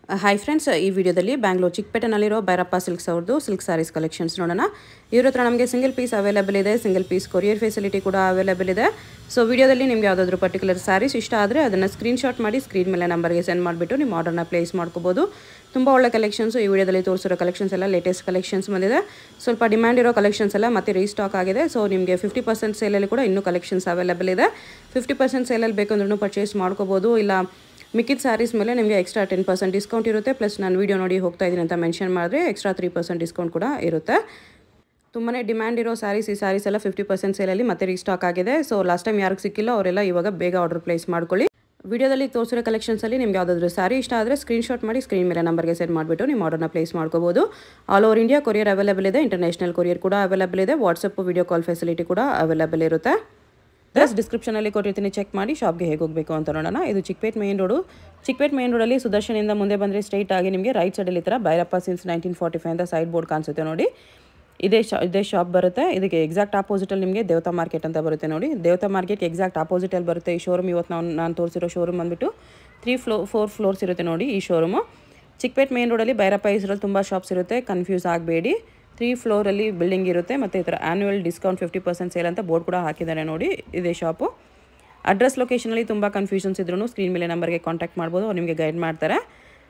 Hi friends ಈ ವಿಡಿಯೋದಲ್ಲಿ ಬ್ಯಾಂಗ್ಳೂರ್ ಚಿಕ್ಕಪೇಟೆನಲ್ಲಿರೋ ಭೈರಪ್ಪ ಸಿಲ್ಕ್ಸ್ ಅವ್ರದ್ದು ಸಿಲ್ಕ್ ಸ್ಯಾರೀಸ್ ಕಲೆಕ್ಷನ್ಸ್ ನೋಡೋಣ ಇವ್ರ ಹತ್ರ ನಮಗೆ ಸಿಂಗಲ್ ಪೀಸ್ ಅವೈಲೇಬಲ್ ಇದೆ ಸಿಂಗಲ್ ಪೀಸ್ ಕೊರಿಯರ್ ಫೆಸಿಲಿಟಿ ಕೂಡ ಅವೈಲೇಬಲ್ ಇದೆ ಸೊ ವಿಡಿಯೋದಲ್ಲಿ ನಿಮ್ಗೆ ಯಾವುದಾದ್ರೂ ಪರ್ಟಿಕ್ಯುಲರ್ ಸ್ಯಾರೀಸ್ ಇಷ್ಟ ಆದರೆ ಅದನ್ನು ಸ್ಕ್ರೀನ್ಶಾಟ್ ಮಾಡಿ ಸ್ಕ್ರೀನ್ ಮೇಲೆ ನಂಬರ್ಗೆ ಸೆಂಡ್ ಮಾಡಿಬಿಟ್ಟು ನಿಮ್ಮ ಆರ್ಡರ್ನ ಪ್ಲೇಸ್ ಮಾಡ್ಕೋಬೋದು ತುಂಬ ಒಳ್ಳೆ ಕಲೆಕ್ಷನ್ಸ್ ಈ ವಿಡಿಯೋದಲ್ಲಿ ತೋರಿಸಿರೋ ಕಲೆಕ್ಷನ್ಸ್ ಎಲ್ಲ ಲೇಟೆಸ್ಟ್ ಕಲೆಕ್ಷನ್ಸ್ ಬಂದಿದೆ ಸ್ವಲ್ಪ ಡಿಮ್ಯಾಂಡ್ ಇರೋ ಕಲೆಕ್ಷನ್ಸ್ ಎಲ್ಲ ಮತ್ತೆ ರೀಸ್ಟಾಕ್ ಆಗಿದೆ ಸೊ ನಿಮಗೆ ಫಿಫ್ಟಿ ಪರ್ಸೆಂಟ್ ಸೇಲಲ್ಲಿ ಕೂಡ ಇನ್ನೂ ಕಲೆಕ್ಷನ್ಸ್ ಅವೈಲೇಬಲ್ ಇದೆ ಫಿಫ್ಟಿ ಪರ್ಸೆಂಟ್ ಸೇಲಲ್ಲಿ ಬೇಕಂದ್ರೂ ಪರ್ಚೇಸ್ ಮಾಡ್ಕೋಬೋದು ಇಲ್ಲ ಮಿಕ್ಕಿದ ಸ್ಯಾರೀಸ್ ಮೇಲೆ ನಿಮಗೆ ಎಕ್ಸ್ಟ್ರಾ ಟೆನ್ ಪರ್ಸೆಂಟ್ ಡಿಸ್ಕೌಂಟ್ ಇರುತ್ತೆ ಪ್ಲಸ್ ನಾನು ವೀಡಿಯೋ ನೋಡಿ ಹೋಗ್ತಾ ಇದ್ದೀನಿ ಅಂತ ಮೆನ್ಷನ್ ಮಾಡಿದ್ರೆ ಎಕ್ಸ್ಟ್ರಾ ತ್ರೀ ಪರ್ಸೆಂಟ್ ಡಿಸ್ಕೌಂಟ್ ಕೂಡ ಇರುತ್ತೆ ತುಂಬಾ ಡಿಮ್ಯಾಂಡ್ ಇರೋ ಸ್ಯಾರೀಸ್ ಈ ಸ್ಯಾರೀಸ್ ಎಲ್ಲ ಫಿಫ್ಟಿ ಪರ್ಸೆಂಟ್ ಸೇಲಲ್ಲಿ ಮತ್ತೆ ರೀಸ್ಟಾಕ್ ಆಗಿದೆ ಸೊ ಲಾಸ್ಟ್ ಟೈಮ್ ಯಾರಿಗೆ ಸಿಕ್ಕಿಲ್ಲ ಅವರೆಲ್ಲ ಇವಾಗ ಬೇಗ ಆರ್ಡರ್ ಪ್ಲೇಸ್ ಮಾಡ್ಕೊಳ್ಳಿ ವಿಡಿಯೋದಲ್ಲಿ ತೋರಿಸಿರೋ ಕಲೆಕ್ಷನ್ಸಲ್ಲಿ ನಿಮ್ಗೆ ಯಾವುದಾದ್ರೂ ಸ್ಯಾರಿ ಇಷ್ಟ ಆದರೆ ಸ್ಕ್ರೀನ್ಶಾಟ್ ಮಾಡಿ ಸ್ಕ್ರೀನ್ ಮೇಲೆ ನಂಬರ್ಗೆ ಸೆಂಡ್ ಮಾಡಿಬಿಟ್ಟು ನಿಮ್ಮ ಆರ್ಡರ್ನ ಪ್ಲೇಸ್ ಮಾಡ್ಕೋಬೋದು all over India courier available ಇದೆ ಇಂಟರ್ನ್ಯಾಷನಲ್ ಕೊರಿಯರ್ ಕೂಡ ಅವೈಲೇಬಲ್ ಇದೆ ವಾಟ್ಸಪ್ ವಿಡಿಯೋ ಕಾಲ್ ಫೆಸಿಲಿಟಿ ಕೂಡ ಅವೈಲೇಬಲ್ ಇರುತ್ತೆ ಪ್ಲಸ್ ಡಿಸ್ಕ್ರಿಪ್ಷನಲ್ಲಿ ಕೊಟ್ಟಿರ್ತೀನಿ ಚೆಕ್ ಮಾಡಿ ಶಾಪ್ಗೆ ಹೇಗೆ ಹೋಗಬೇಕು ಅಂತ ನೋಡೋಣ ಇದು Chickpet main road Chickpet main ರೋಡಲ್ಲಿ ಸುದರ್ಶನಿಂದ ಮುಂದೆ ಬಂದರೆ ಸ್ಟ್ರೈಟ್ ಆಗಿ ನಿಮಗೆ ರೈಟ್ ಸೈಡಲ್ಲಿ ಈ ಥರ Bhairappa since nineteen forty five ಅಂತ ಸೈಡ್ ಬೋರ್ಡ್ ಕಾಣಿಸುತ್ತೆ ನೋಡಿ ಇದೇ ಶಾ ಇದೇ ಶಾಪ್ ಬರುತ್ತೆ ಇದಕ್ಕೆ ಎಕ್ಸಾಕ್ಟ್ ಆಪೋಸಿಟಲ್ಲಿ ನಿಮಗೆ ದೇವತಾ ಮಾರ್ಕೆಟ್ ಅಂತ ಬರುತ್ತೆ ನೋಡಿ ದೇವತಾ ಮಾರ್ಕೆಟ್ ಎಕ್ಸಾಕ್ಟ್ ಆಪೋಸಿಟಲ್ಲಿ ಬರುತ್ತೆ ಈ ಶೋರೂಮ್ ಇವತ್ತು ನಾವು ನಾನು ತೋರಿಸಿರೋ ಶೋರೂಮ್ ಬಂದುಬಿಟ್ಟು ತ್ರೀ ಫ್ಲೋ ಫೋರ್ ಫ್ಲೋರ್ಸ್ ಇರುತ್ತೆ ನೋಡಿ ಈ ಶೋರೂಮು ಚಿಕ್ಕಪೇಟ್ ಮೇನ್ ರೋಡಲ್ಲಿ ಭೈರಪ್ಪ ಹೆಸರಲ್ಲಿ ತುಂಬ ಶಾಪ್ಸ್ ಇರುತ್ತೆ ಕನ್ಫ್ಯೂಸ್ ಆಗಬೇಡಿ ತ್ರೀ ಫ್ಲೋರಲ್ಲಿ ಬಿಲ್ಡಿಂಗ್ ಇರುತ್ತೆ ಮತ್ತು ಈ ಥರ annual discount fifty percent sale ಅಂತ ಬೋರ್ಡ್ ಕೂಡ ಹಾಕಿದ್ದಾರೆ ನೋಡಿ ಇದೇ ಶಾಪು ಅಡ್ರೆಸ್ ಲೊಕೇಶನಲ್ಲಿ ತುಂಬ ಕನ್ಫ್ಯೂಷನ್ಸ್ ಇದ್ರೂ ಸ್ಕ್ರೀನ್ ಮೇಲೆ ನಂಬರ್ಗೆ ಕಾಂಟ್ಯಾಕ್ಟ್ ಮಾಡ್ಬೋದು ಅವ್ರು ನಿಮಗೆ ಗೈಡ್ ಮಾಡ್ತಾರೆ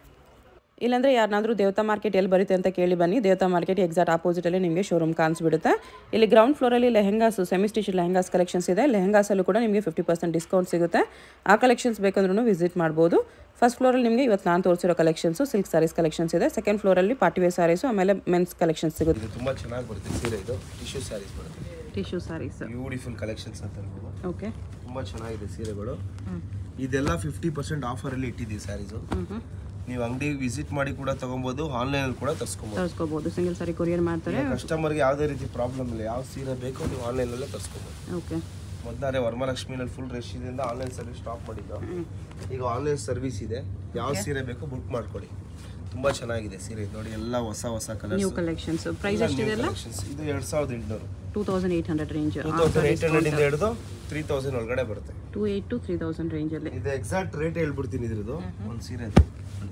ಇಲ್ಲಾಂದರೆ ಯಾರನ್ನಾದರೂ ದೇವತಾ ಮಾರ್ಕೆಟ್ ಎಲ್ಲಿ ಬರುತ್ತೆ ಅಂತ ಕೇಳಿ ಬನ್ನಿ ದೇವತಾ ಮಾರ್ಕೆಟ್ ಎಕ್ಸಾಕ್ಟ್ ಆಪೋಸಿಟಲ್ಲಿ ನಿಮಗೆ ಶೋರೂಮ್ ಕಾಣಿಸ್ಬಿಡುತ್ತೆ ಇಲ್ಲಿ ಗ್ರೌಂಡ್ ಫ್ಲೋರಲ್ಲಿ lehengas semi stitch lehengas collections ಇದೆ ಲೆಹೆಂಗಾಸಲ್ಲೂ ಕೂಡ ನಿಮಗೆ ಫಿಫ್ಟಿ ಪರ್ಸೆಂಟ್ ಡಿಸ್ಕೌಂಟ್ ಸಿಗುತ್ತೆ ಆ ಕಲೆಕ್ಷನ್ಸ್ ಬೇಕಂದ್ರೂ ವಿಸಿಟ್ ಮಾಡ್ಬೋದು ಫಸ್ಟ್ ಫ್ಲೋರಲ್ಲಿ ನಿಮಗೆ ಇವತ್ತು ನಾನು ತೋರಿಸಿರೋ ಕಲೆಕ್ಷನ್ಸು ಸಿಲ್ಕ್ ಸ್ಯಾರೀಸ್ ಕಲೆಕ್ಷನ್ಸ್ ಇದೆ ಸೆಕೆಂಡ್ ಫ್ಲೋರಲ್ಲಿ ಪಾರ್ಟಿವೇರ್ ಸ್ಯಾರೀಸು ಆಮೇಲೆ ಮೆನ್ಸ್ ಕಲೆಕ್ಷನ್ಸ್ ಸಿಗುತ್ತೆ ಇದು ತುಂಬಾ ಚೆನ್ನಾಗಿ ಬರುತ್ತೆ ಸೀರೆ ಇದು ಟಿಶ್ಯೂ ಸ್ಯಾರೀಸ್ ಬರುತ್ತೆ ಟಿಶ್ಯೂ ಸ್ಯಾರೀಸ್ ಬ್ಯೂಟಿಫುಲ್ ಕಲೆಕ್ಷನ್ಸ್ ಅಂತ ಹೇಳ್ಬೋದು ಓಕೆ ತುಂಬಾ ಚೆನ್ನಾಗಿದೆ ಸೀರೆಗಳು ಇದೆಲ್ಲ ಫಿಫ್ಟಿ ಪರ್ಸೆಂಟ್ ಆಫರಲ್ಲಿ ಇಟ್ಟಿದ್ದೀವಿ ಸ್ಯಾರೀಸು ನೀವು ಅಂಗಡಿಗೆ ವಿಸಿಟ್ ಮಾಡಿ ಕೂಡ ತಗೊಬೋದು ಆನ್ಲೈನಲ್ಲಿ ಕೂಡ ತರಿಸ್ಕೊಬೋದು ತರಿಸ್ಕೋಬೋದು ಸಿಂಗಲ್ ಸಾರಿ ಕೊರಿಯರ್ ಮಾಡ್ತಾರೆ ಕಸ್ಟಮರ್ಗೆ ಯಾವುದೇ ರೀತಿ ಪ್ರಾಬ್ಲಮ್ ಇಲ್ಲ ಯಾವ ಸೀರೆ ಬೇಕೋ ನೀವು ಆನ್ಲೈನಲ್ಲೇ ತರಿಸ್ಕೊಬೋದು ಓಕೆ ಮೊದಲಾರೆ ವರಮಲಕ್ಷ್ಮಿನಲ್ಲಿ ಫುಲ್ ರಶ್ ಇದರಿಂದ ಆನ್ಲೈನ್ ಸರ್ವಿಸ್ ಸ್ಟಾಪ್ ಮಾಡಿದ್ದು ಈಗ ಆನ್ಲೈನ್ ಸರ್ವಿಸ್ ಇದೆ ಯಾವ ಸೀರೆ ಬೇಕೋ ಬುಕ್ ಮಾಡ್ಕೊಳ್ಳಿ ತುಂಬಾ ಚೆನ್ನಾಗಿದೆ ಸೀರೆ ಇದು ನೋಡಿ ಎಲ್ಲ ಹೊಸ ಹೊಸ ಕಲರ್ಸ್ ನ್ಯೂ ಕಲೆಕ್ಷನ್ಸ್ ಪ್ರೈಸ್ ಎಷ್ಟಿದೆ ಅಲ್ಲ ಇದು ಎರಡ್ ಸಾವಿರದ ಎಂಟುನೂರು two thousand eight hundred range two thousand eight hundred ಇಂದ ಹಿಡಿದು ತ್ರೀ ತೌಸಂಡ್ ಒಳಗಡೆ ಬರುತ್ತೆ two eight to three thousand ರೇಂಜಲ್ಲಿ ಇದು ಎಕ್ಸಾಕ್ಟ್ ರೇಟ್ ಹೇಳ್ಬಿಡ್ತೀನಿ ಇದ್ರದ್ದು ಒಂದು ಸೀರೆ ಇದು.